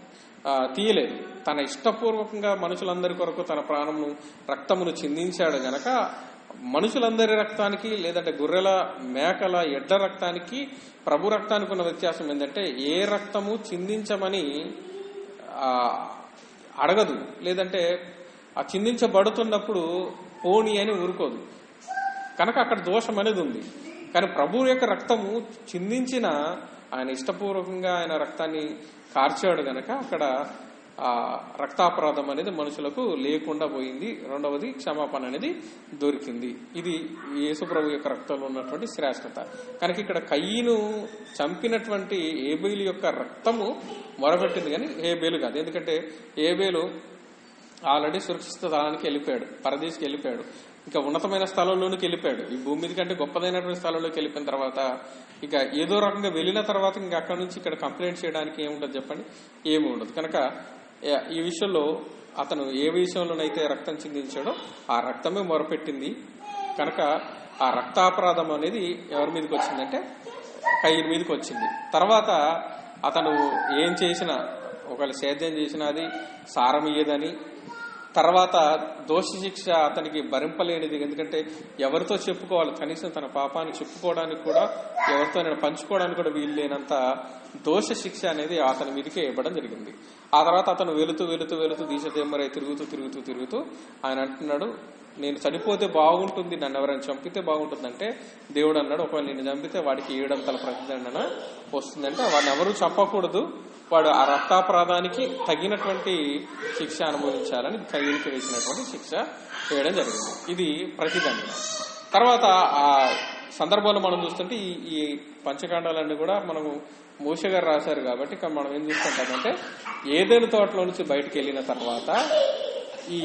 ఆ, తీయలేదు తన ఇష్టపూర్వకంగా మనుషులందరి కొరకు తన ప్రాణమును రక్తమును చిందించాడు గనక మనుషులందరి రక్తానికి లేదంటే గొర్రెల మేకల ఎడ్ల రక్తానికి ప్రభు రక్తానికి ఉన్న వ్యత్యాసం ఏంటంటే ఏ రక్తము చిందించమని ఆ, అడగదు లేదంటే ఆ చిందించబడుతున్నప్పుడు పోని అని ఊరుకోదు కనుక అక్కడ దోషం అనేది ఉంది కానీ ప్రభు యొక్క రక్తము చిందించిన ఆయన ఇష్టపూర్వకంగా ఆయన రక్తాన్ని కార్చాడు గనక అక్కడ ఆ రక్తాపరాధం అనేది మనుషులకు లేకుండా పోయింది రెండవది క్షమాపణ అనేది దొరికింది ఇది యేసుప్రభు యొక్క రక్తంలో ఉన్నటువంటి శ్రేష్టత కనుక ఇక్కడ కయ్యను చంపినటువంటి ఏబేలు యొక్క రక్తము మొరబెట్టింది కానీ ఏబేలు కాదు ఎందుకంటే ఏబేలు ఆల్రెడీ సురక్షిత స్థలానికి వెళ్ళిపోయాడు పరదేశికి వెళ్ళిపోయాడు ఇక ఉన్నతమైన స్థలంలోనికి వెళ్ళిపోయాడు ఈ భూమి మీద కంటే గొప్పదైనటువంటి స్థలంలోకి వెళ్ళిపోయిన తర్వాత ఇక ఏదో రకంగా వెళ్ళిన తర్వాత ఇంకా అక్కడ నుంచి ఇక్కడ కంప్లైంట్ చేయడానికి ఏముండదు చెప్పండి ఏమి ఉండదు కనుక ఏ- ఈ విషయంలో అతను ఏ విషయంలోనైతే రక్తం చిందించాడో ఆ రక్తమే మొరపెట్టింది కనుక ఆ రక్తాపరాధం అనేది ఎవరి మీదకి వచ్చిందంటే కయ్యని మీదకి వచ్చింది తర్వాత అతను ఏం చేసినా ఒకవేళ సేద్యం చేసినా అది సారం ఇయ్యదని తర్వాత దోష శిక్ష అతనికి భరింపలేనిది ఎందుకంటే ఎవరితో చెప్పుకోవాలి కనీసం తన పాపాన్ని చెప్పుకోవడానికి కూడా ఎవరితో నేను పంచుకోవడానికి కూడా వీలు లేనంత దోష శిక్ష అనేది అతని మీదకే ఇవ్వడం జరిగింది ఆ తర్వాత అతను వెళుతూ వెళుతూ వెళుతూ దీశతేమరై తిరుగుతూ తిరుగుతూ తిరుగుతూ ఆయన అంటున్నాడు నేను చనిపోతే బాగుంటుంది నన్ను ఎవరైనా చంపితే బాగుంటుందంటే దేవుడు అన్నాడు ఒకవేళ నేను చంపితే వాడికి ఏడంతల ప్రతిదండన వస్తుందంటే వాడిని ఎవరు చంపకూడదు వాడు ఆ రక్తాపరాధానికి తగినటువంటి శిక్ష అనుభవించాలని కయ్యనికి వేసినటువంటి శిక్ష వేయడం జరిగింది ఇది ప్రతిదండన తర్వాత ఆ సందర్భంలో మనం చూస్తుంటే ఈ ఈ పంచకాండాలన్నీ కూడా మనము మూష గారు రాశారు కాబట్టి ఇక్కడ మనం ఏం చూస్తుంటామంటే ఏదైనా తోటలో నుంచి బయటకు వెళ్ళిన తర్వాత ఈ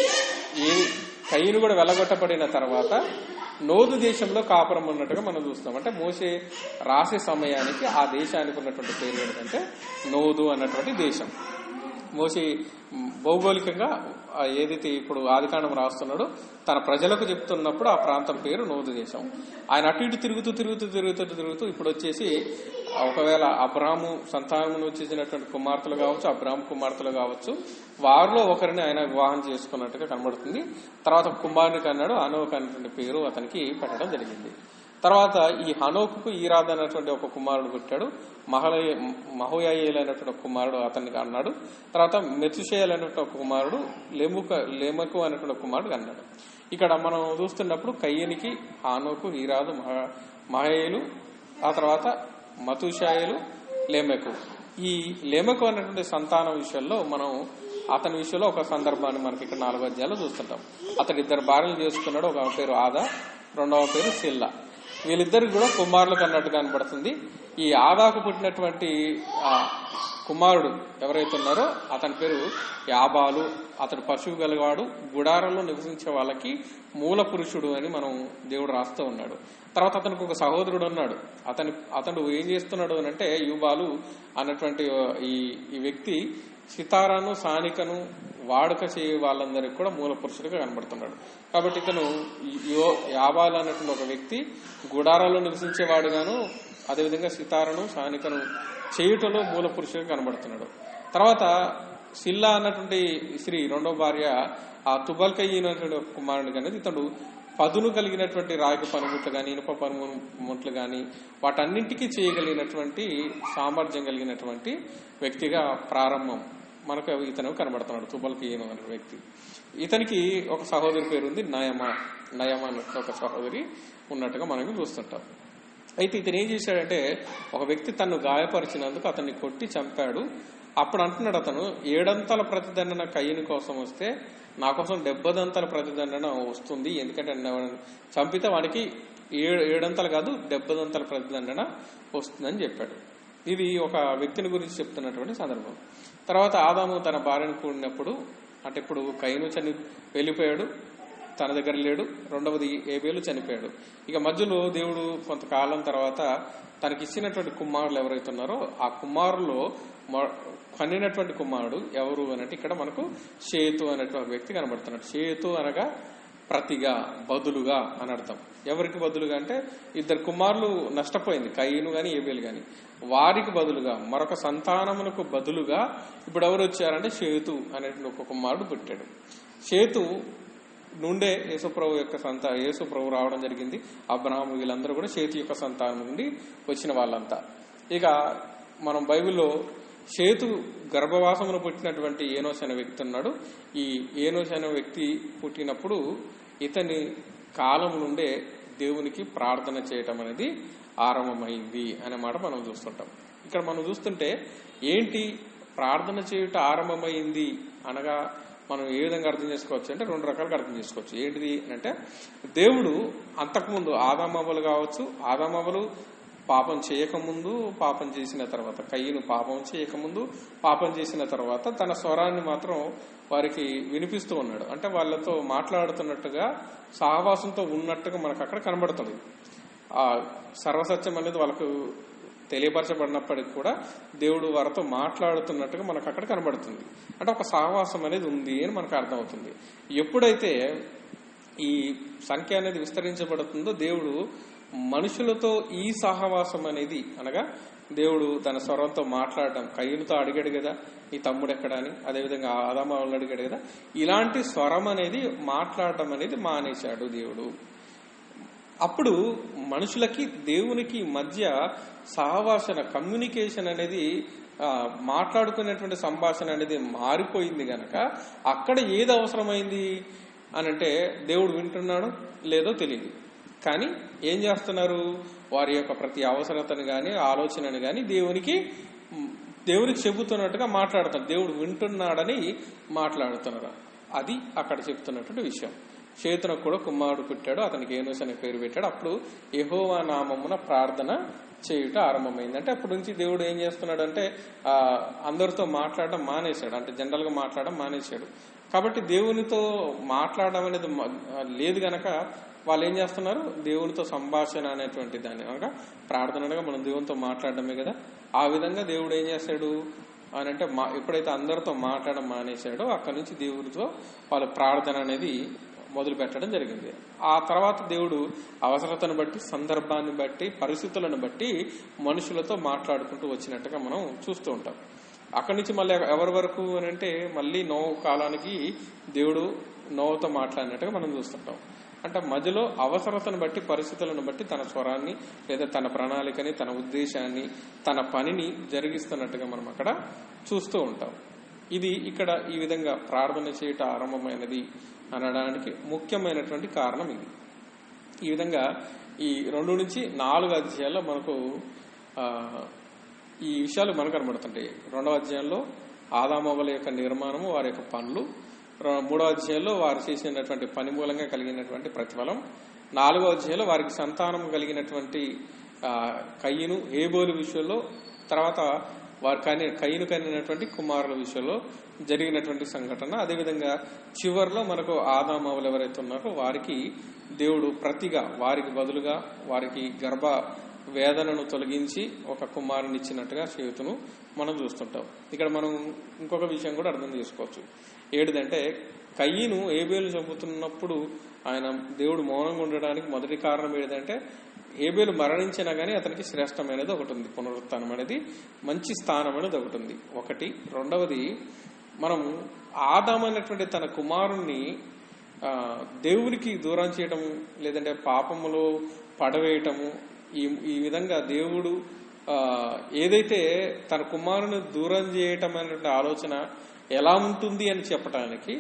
ఏ కయ్యను కూడా వెళ్ళగొట్టబడిన తర్వాత నోదు దేశంలో కాపురం ఉన్నట్టుగా మనం చూస్తాం అంటే మోసే రాసే సమయానికి ఆ దేశానికి ఉన్నటువంటి పేరు ఏంటంటే నోదు అన్నటువంటి దేశం మోసి భౌగోళికంగా ఆ ఏదైతే ఇప్పుడు ఆదికాండం రాస్తున్నాడో తన ప్రజలకు చెప్తున్నప్పుడు ఆ ప్రాంతం పేరు నోదు దేశం ఆయన అటు ఇటు తిరుగుతూ తిరుగుతూ తిరుగుతూ తిరుగుతూ ఇప్పుడు వచ్చేసి ఒకవేళ అబ్రాహము సంతానము వచ్చేసినటువంటి కుమార్తెలు కావచ్చు అబ్రాహం కుమార్తెలు కావచ్చు వారిలో ఒకరిని ఆయన వివాహం చేసుకున్నట్టుగా కనబడుతుంది తర్వాత కుమారునికి అన్నాడు అనోక్ అనేటువంటి పేరు అతనికి పెట్టడం జరిగింది తర్వాత ఈ హనోకుకు ఈరాద్ అనేటువంటి ఒక కుమారుడు పుట్టాడు మహలయ మహోయాయేలు అనేటువంటి ఒక కుమారుడు అతనికి అన్నాడు తర్వాత మెతుషేయల్ అనేటువంటి ఒక కుమారుడు లెముక లెమకు అనేటువంటి ఒక కుమారుడు అన్నాడు ఇక్కడ మనం చూస్తున్నప్పుడు కయ్యనికి హానోకు ఈరాదు మహ మహయేలు ఆ తర్వాత మతుషాయలు లేమెకు ఈ లేమెకు అనేటువంటి సంతానం విషయంలో మనం అతని విషయంలో ఒక సందర్భాన్ని మనకి ఇక్కడ నాలుగు అధ్యాయాలు చూస్తుంటాం అతడు ఇద్దరు భార్యలు చేసుకున్నాడు ఒక పేరు ఆదా రెండవ పేరు సిల్లా వీళ్ళిద్దరికి కూడా కుమారులు కన్నట్టు కనబడుతుంది ఈ ఆదాకు పుట్టినటువంటి ఆ కుమారుడు ఎవరైతే ఉన్నారో అతని పేరు యాబాలు అతడు పశువు గలవాడు గుడారంలో నివసించే వాళ్ళకి మూల పురుషుడు అని మనం దేవుడు రాస్తూ ఉన్నాడు తర్వాత అతనికి ఒక సహోదరుడు ఉన్నాడు అతని అతడు ఏం చేస్తున్నాడు అని అంటే యుబాలు అన్నటువంటి ఈ ఈ వ్యక్తి సితారాను సానికను వాడుక చేయ వాళ్ళందరికీ కూడా మూల పురుషుడిగా కనబడుతున్నాడు కాబట్టి ఇతను యో యాబాలు అన్నటువంటి ఒక వ్యక్తి గుడారాల్లో నివసించేవాడుగాను అదేవిధంగా సితారను సానికను చేయుటలో మూల పురుషుడిగా కనబడుతున్నాడు తర్వాత సిల్లా అన్నటువంటి స్త్రీ రెండో భార్య ఆ తుబల్కయ్యినటువంటి ఒక కుమారుడు అనేది ఇతడు పదును కలిగినటువంటి రాగి పనిముట్లు కానీ ఇనుప పనిముట్లు కానీ వాటన్నింటికీ చేయగలిగినటువంటి సామర్థ్యం కలిగినటువంటి వ్యక్తిగా ప్రారంభం మనకు ఇతను కనబడుతున్నాడు తుబల్కి అనే వ్యక్తి ఇతనికి ఒక సహోదరి పేరు ఉంది నయమ నయమ అనే ఒక సహోదరి ఉన్నట్టుగా మనం చూస్తుంటాం అయితే ఇతను ఏం చేశాడంటే ఒక వ్యక్తి తను గాయపరిచినందుకు అతన్ని కొట్టి చంపాడు అప్పుడు అంటున్నాడు అతను ఏడంతల ప్రతిదండన కయ్యని కోసం వస్తే నా కోసం డెబ్బదంతల ప్రతిదండన వస్తుంది ఎందుకంటే నన్ను చంపితే వాడికి ఏడు ఏడంతలు కాదు డెబ్బదంతల ప్రతిదండన వస్తుందని చెప్పాడు ఇది ఒక వ్యక్తిని గురించి చెప్తున్నటువంటి సందర్భం తర్వాత ఆదాము తన భార్యను కూడినప్పుడు అంటే ఇప్పుడు కయ్యను చని వెళ్ళిపోయాడు తన దగ్గర లేడు రెండవది ఏబేలు చనిపోయాడు ఇక మధ్యలో దేవుడు కొంతకాలం తర్వాత తనకి ఇచ్చినటువంటి కుమారులు ఎవరైతే ఉన్నారో ఆ కుమారులో మొ- కనినటువంటి కుమారుడు ఎవరు అనంటే ఇక్కడ మనకు షేతు అనేటువంటి వ్యక్తి కనబడుతున్నాడు షేతు అనగా ప్రతిగా బదులుగా అని అర్థం ఎవరికి బదులుగా అంటే ఇద్దరు కుమారులు నష్టపోయింది కయ్యను గాని ఏబేలు గాని వారికి బదులుగా మరొక సంతానమునకు బదులుగా ఇప్పుడు ఎవరు వచ్చారంటే షేతు అనేటువంటి ఒక కుమారుడు పుట్టాడు షేతు నుండే యేసుప్రభు యొక్క సంత యేసుప్రభు రావడం జరిగింది అబ్రహాము వీళ్ళందరూ కూడా షేతు యొక్క సంతానం నుండి వచ్చిన వాళ్ళంతా ఇక మనం బైబిల్లో షేతు గర్భవాసమును పుట్టినటువంటి ఏనోస్ అనే వ్యక్తి ఉన్నాడు ఈ ఏనోస్ అనే వ్యక్తి పుట్టినప్పుడు ఇతని కాలం నుండే దేవునికి ప్రార్థన చేయటం అనేది ఆరంభమైంది అనే మాట మనం చూస్తుంటాం ఇక్కడ మనం చూస్తుంటే ఏంటి ప్రార్థన చేయుట ఆరంభమైంది అనగా మనం ఏ విధంగా అర్థం చేసుకోవచ్చు అంటే రెండు రకాలుగా అర్థం చేసుకోవచ్చు ఏంటిది అంటే దేవుడు అంతకుముందు ఆదామవ్వలు కావచ్చు ఆదామవ్వలు పాపం చేయకముందు పాపం చేసిన తర్వాత కయ్యను పాపం చేయకముందు పాపం చేసిన తర్వాత తన స్వరాన్ని మాత్రం వారికి వినిపిస్తూ ఉన్నాడు అంటే వాళ్ళతో మాట్లాడుతున్నట్టుగా సహవాసంతో ఉన్నట్టుగా మనకు అక్కడ కనబడుతుంది ఆ సర్వసత్యం అనేది వాళ్ళకు తెలియపరచబడినప్పటికి కూడా దేవుడు వారితో మాట్లాడుతున్నట్టుగా మనకు అక్కడ కనబడుతుంది అంటే ఒక సహవాసం అనేది ఉంది అని మనకు అర్థమవుతుంది ఎప్పుడైతే ఈ సంఖ్య అనేది విస్తరించబడుతుందో దేవుడు మనుషులతో ఈ సహవాసం అనేది అనగా దేవుడు తన స్వరంతో మాట్లాడడం కయ్యులతో అడిగాడు కదా ఈ తమ్ముడు ఎక్కడ అని అదేవిధంగా ఆదామ వాళ్ళని అడిగాడు కదా ఇలాంటి స్వరం అనేది మాట్లాడడం అనేది మానేశాడు దేవుడు అప్పుడు మనుషులకి దేవునికి మధ్య సహవాసన కమ్యూనికేషన్ అనేది ఆ, మాట్లాడుకునేటువంటి సంభాషణ అనేది మారిపోయింది గనక అక్కడ ఏది అవసరమైంది అని అంటే దేవుడు వింటున్నాడు లేదో తెలియదు కానీ ఏం చేస్తున్నారు వారి యొక్క ప్రతి అవసరతను గాని ఆలోచనను గాని దేవునికి మ్, దేవునికి చెబుతున్నట్టుగా మాట్లాడుతున్నారు దేవుడు వింటున్నాడని మాట్లాడుతున్నారు అది అక్కడ చెప్తున్నటువంటి విషయం చేతునకు కూడా కుమారుడు పుట్టాడు అతనికి ఏనోస్ అనే పేరు పెట్టాడు అప్పుడు యెహోవా నామమున ప్రార్థన చేయుట ఆరంభమైంది అంటే అప్పటి నుంచి దేవుడు ఏం చేస్తున్నాడు అంటే ఆ, అందరితో మాట్లాడడం మానేశాడు అంటే జనరల్ గా మాట్లాడడం మానేశాడు కాబట్టి దేవునితో మాట్లాడడం అనేది మ- లేదు గనక వాళ్ళు ఏం చేస్తున్నారు దేవునితో సంభాషణ అనేటువంటి దాన్ని అనగా ప్రార్థన అనగా మనం దేవునితో మాట్లాడడమే కదా ఆ విధంగా దేవుడు ఏం చేశాడు అని అంటే మా ఎప్పుడైతే అందరితో మాట్లాడడం మానేశాడో అక్కడి నుంచి దేవుడితో వాళ్ళ ప్రార్థన అనేది మొదలు పెట్టడం జరిగింది ఆ తర్వాత దేవుడు అవసరతను బట్టి సందర్భాన్ని బట్టి పరిస్థితులను బట్టి మనుషులతో మాట్లాడుకుంటూ వచ్చినట్టుగా మనం చూస్తూ ఉంటాం అక్కడి నుంచి మళ్ళీ ఎవరి వరకు అని అంటే మళ్ళీ నోవు కాలానికి దేవుడు నోవుతో మాట్లాడినట్టుగా మనం చూస్తుంటాం అంటే మధ్యలో అవసరతను బట్టి పరిస్థితులను బట్టి తన స్వరాన్ని లేదా తన ప్రణాళికని తన ఉద్దేశాన్ని తన పనిని జరిగిస్తున్నట్టుగా మనం అక్కడ చూస్తూ ఉంటాం ఇది ఇక్కడ ఈ విధంగా ప్రార్థన చేయట ఆరంభమైనది అనడానికి ముఖ్యమైనటువంటి కారణం ఇది ఈ విధంగా ఈ రెండు నుంచి నాలుగు అధ్యాయాల్లో మనకు ఆ, ఈ విషయాలు మనకు కనబడుతుంటాయి రెండవ అధ్యాయంలో ఆదామవ్వల యొక్క నిర్మాణము వారి యొక్క పనులు ర- మూడవ అధ్యాయంలో వారు చేసినటువంటి పని మూలంగా కలిగినటువంటి ప్రతిఫలం నాలుగవ అధ్యాయంలో వారికి సంతానం కలిగినటువంటి ఆ, కయ్యను హేబోలు విషయంలో తర్వాత వారు కని కయ్యను కనినటువంటి కుమారుల విషయంలో జరిగినటువంటి సంఘటన అదేవిధంగా చివరిలో మనకు ఆదామవులు ఎవరైతే ఉన్నారో వారికి దేవుడు ప్రతిగా వారికి బదులుగా వారికి గర్భ వేదనను తొలగించి ఒక కుమారుని ఇచ్చినట్టుగా చేతును మనం చూస్తుంటాం ఇక్కడ మనం ఇంకొక విషయం కూడా అర్థం చేసుకోవచ్చు ఏడిదంటే కయ్యను ఏబేలు చంపుతున్నప్పుడు ఆయన దేవుడు మౌనంగా ఉండడానికి మొదటి కారణం ఏదంటే ఏబేలు మరణించినా గానీ అతనికి శ్రేష్టమైనది ఒకటి ఉంది పునరుత్థానం అనేది మంచి స్థానం అనేది ఒకటి ఉంది ఒకటి రెండవది మనం ఆదామైనటువంటి తన కుమారుణ్ణి ఆ, దేవునికి దూరం చేయటం లేదంటే పాపములో పడవేయటము ఈ ఈ విధంగా దేవుడు ఆ, ఏదైతే తన కుమారుని దూరం చేయటం అనేటువంటి ఆలోచన ఎలా ఉంటుంది అని చెప్పటానికి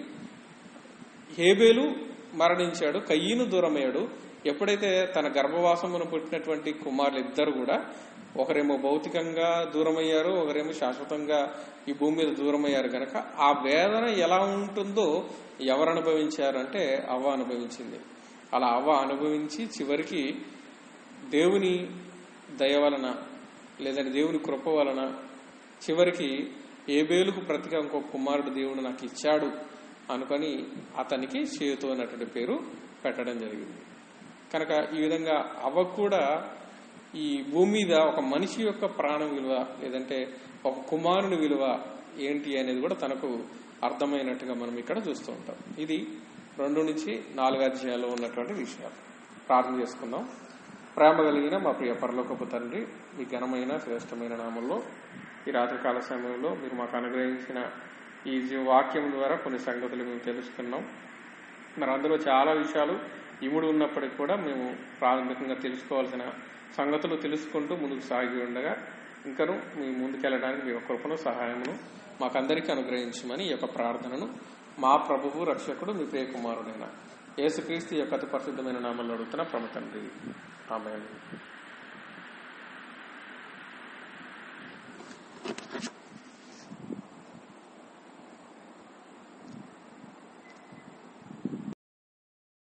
హేబేలు మరణించాడు కయ్యను దూరమయ్యాడు ఎప్పుడైతే తన గర్భవాసమును పుట్టినటువంటి కుమారులు ఇద్దరు కూడా ఒకరేమో భౌతికంగా దూరమయ్యారు ఒకరేమో శాశ్వతంగా ఈ భూమి మీద దూరమయ్యారు గనక ఆ వేదన ఎలా ఉంటుందో ఎవరు అనుభవించారంటే అవ్వ అనుభవించింది అలా అవ్వ అనుభవించి చివరికి దేవుని దయ వలన లేదంటే దేవుని కృప వలన చివరికి ఏబేలుకు ప్రతిగా ఇంకో కుమారుడు దేవుడు నాకు ఇచ్చాడు అనుకొని అతనికి చేతు అన్నటువంటి పేరు పెట్టడం జరిగింది కనుక ఈ విధంగా అవ్వ కూడా ఈ భూమి మీద ఒక మనిషి యొక్క ప్రాణం విలువ లేదంటే ఒక కుమారుని విలువ ఏంటి అనేది కూడా తనకు అర్థమైనట్టుగా మనం ఇక్కడ చూస్తూ ఉంటాం ఇది రెండు నుంచి నాలుగు అధ్యాయాల్లో ఉన్నటువంటి విషయాలు ప్రార్థన చేసుకుందాం ప్రేమ కలిగిన మా ప్రియ పరలోకపు తండ్రి మీ ఘనమైన శ్రేష్టమైన నామంలో ఈ రాత్రికాల సమయంలో మీరు మాకు అనుగ్రహించిన ఈ జీ- వాక్యం ద్వారా కొన్ని సంగతులు మేము తెలుసుకున్నాం మరి అందులో చాలా విషయాలు ఇముడు ఉన్నప్పటికీ కూడా మేము ప్రాథమికంగా తెలుసుకోవాల్సిన సంగతులు తెలుసుకుంటూ ముందుకు సాగి ఉండగా ఇంకను మీ ముందుకెళ్ళడానికి మీ యొక్క కృపను సహాయమును మాకందరికీ అనుగ్రహించమని ఈ యొక్క ప్రార్థనను మా ప్రభువు రక్షకుడు మీ ప్రియ కుమారుడైన యేసుక్రీస్తు యొక్క అతి పరిశుద్ధమైన నామంలో అడుగుతున్న ప్రముఖ తండ్రి ఆమె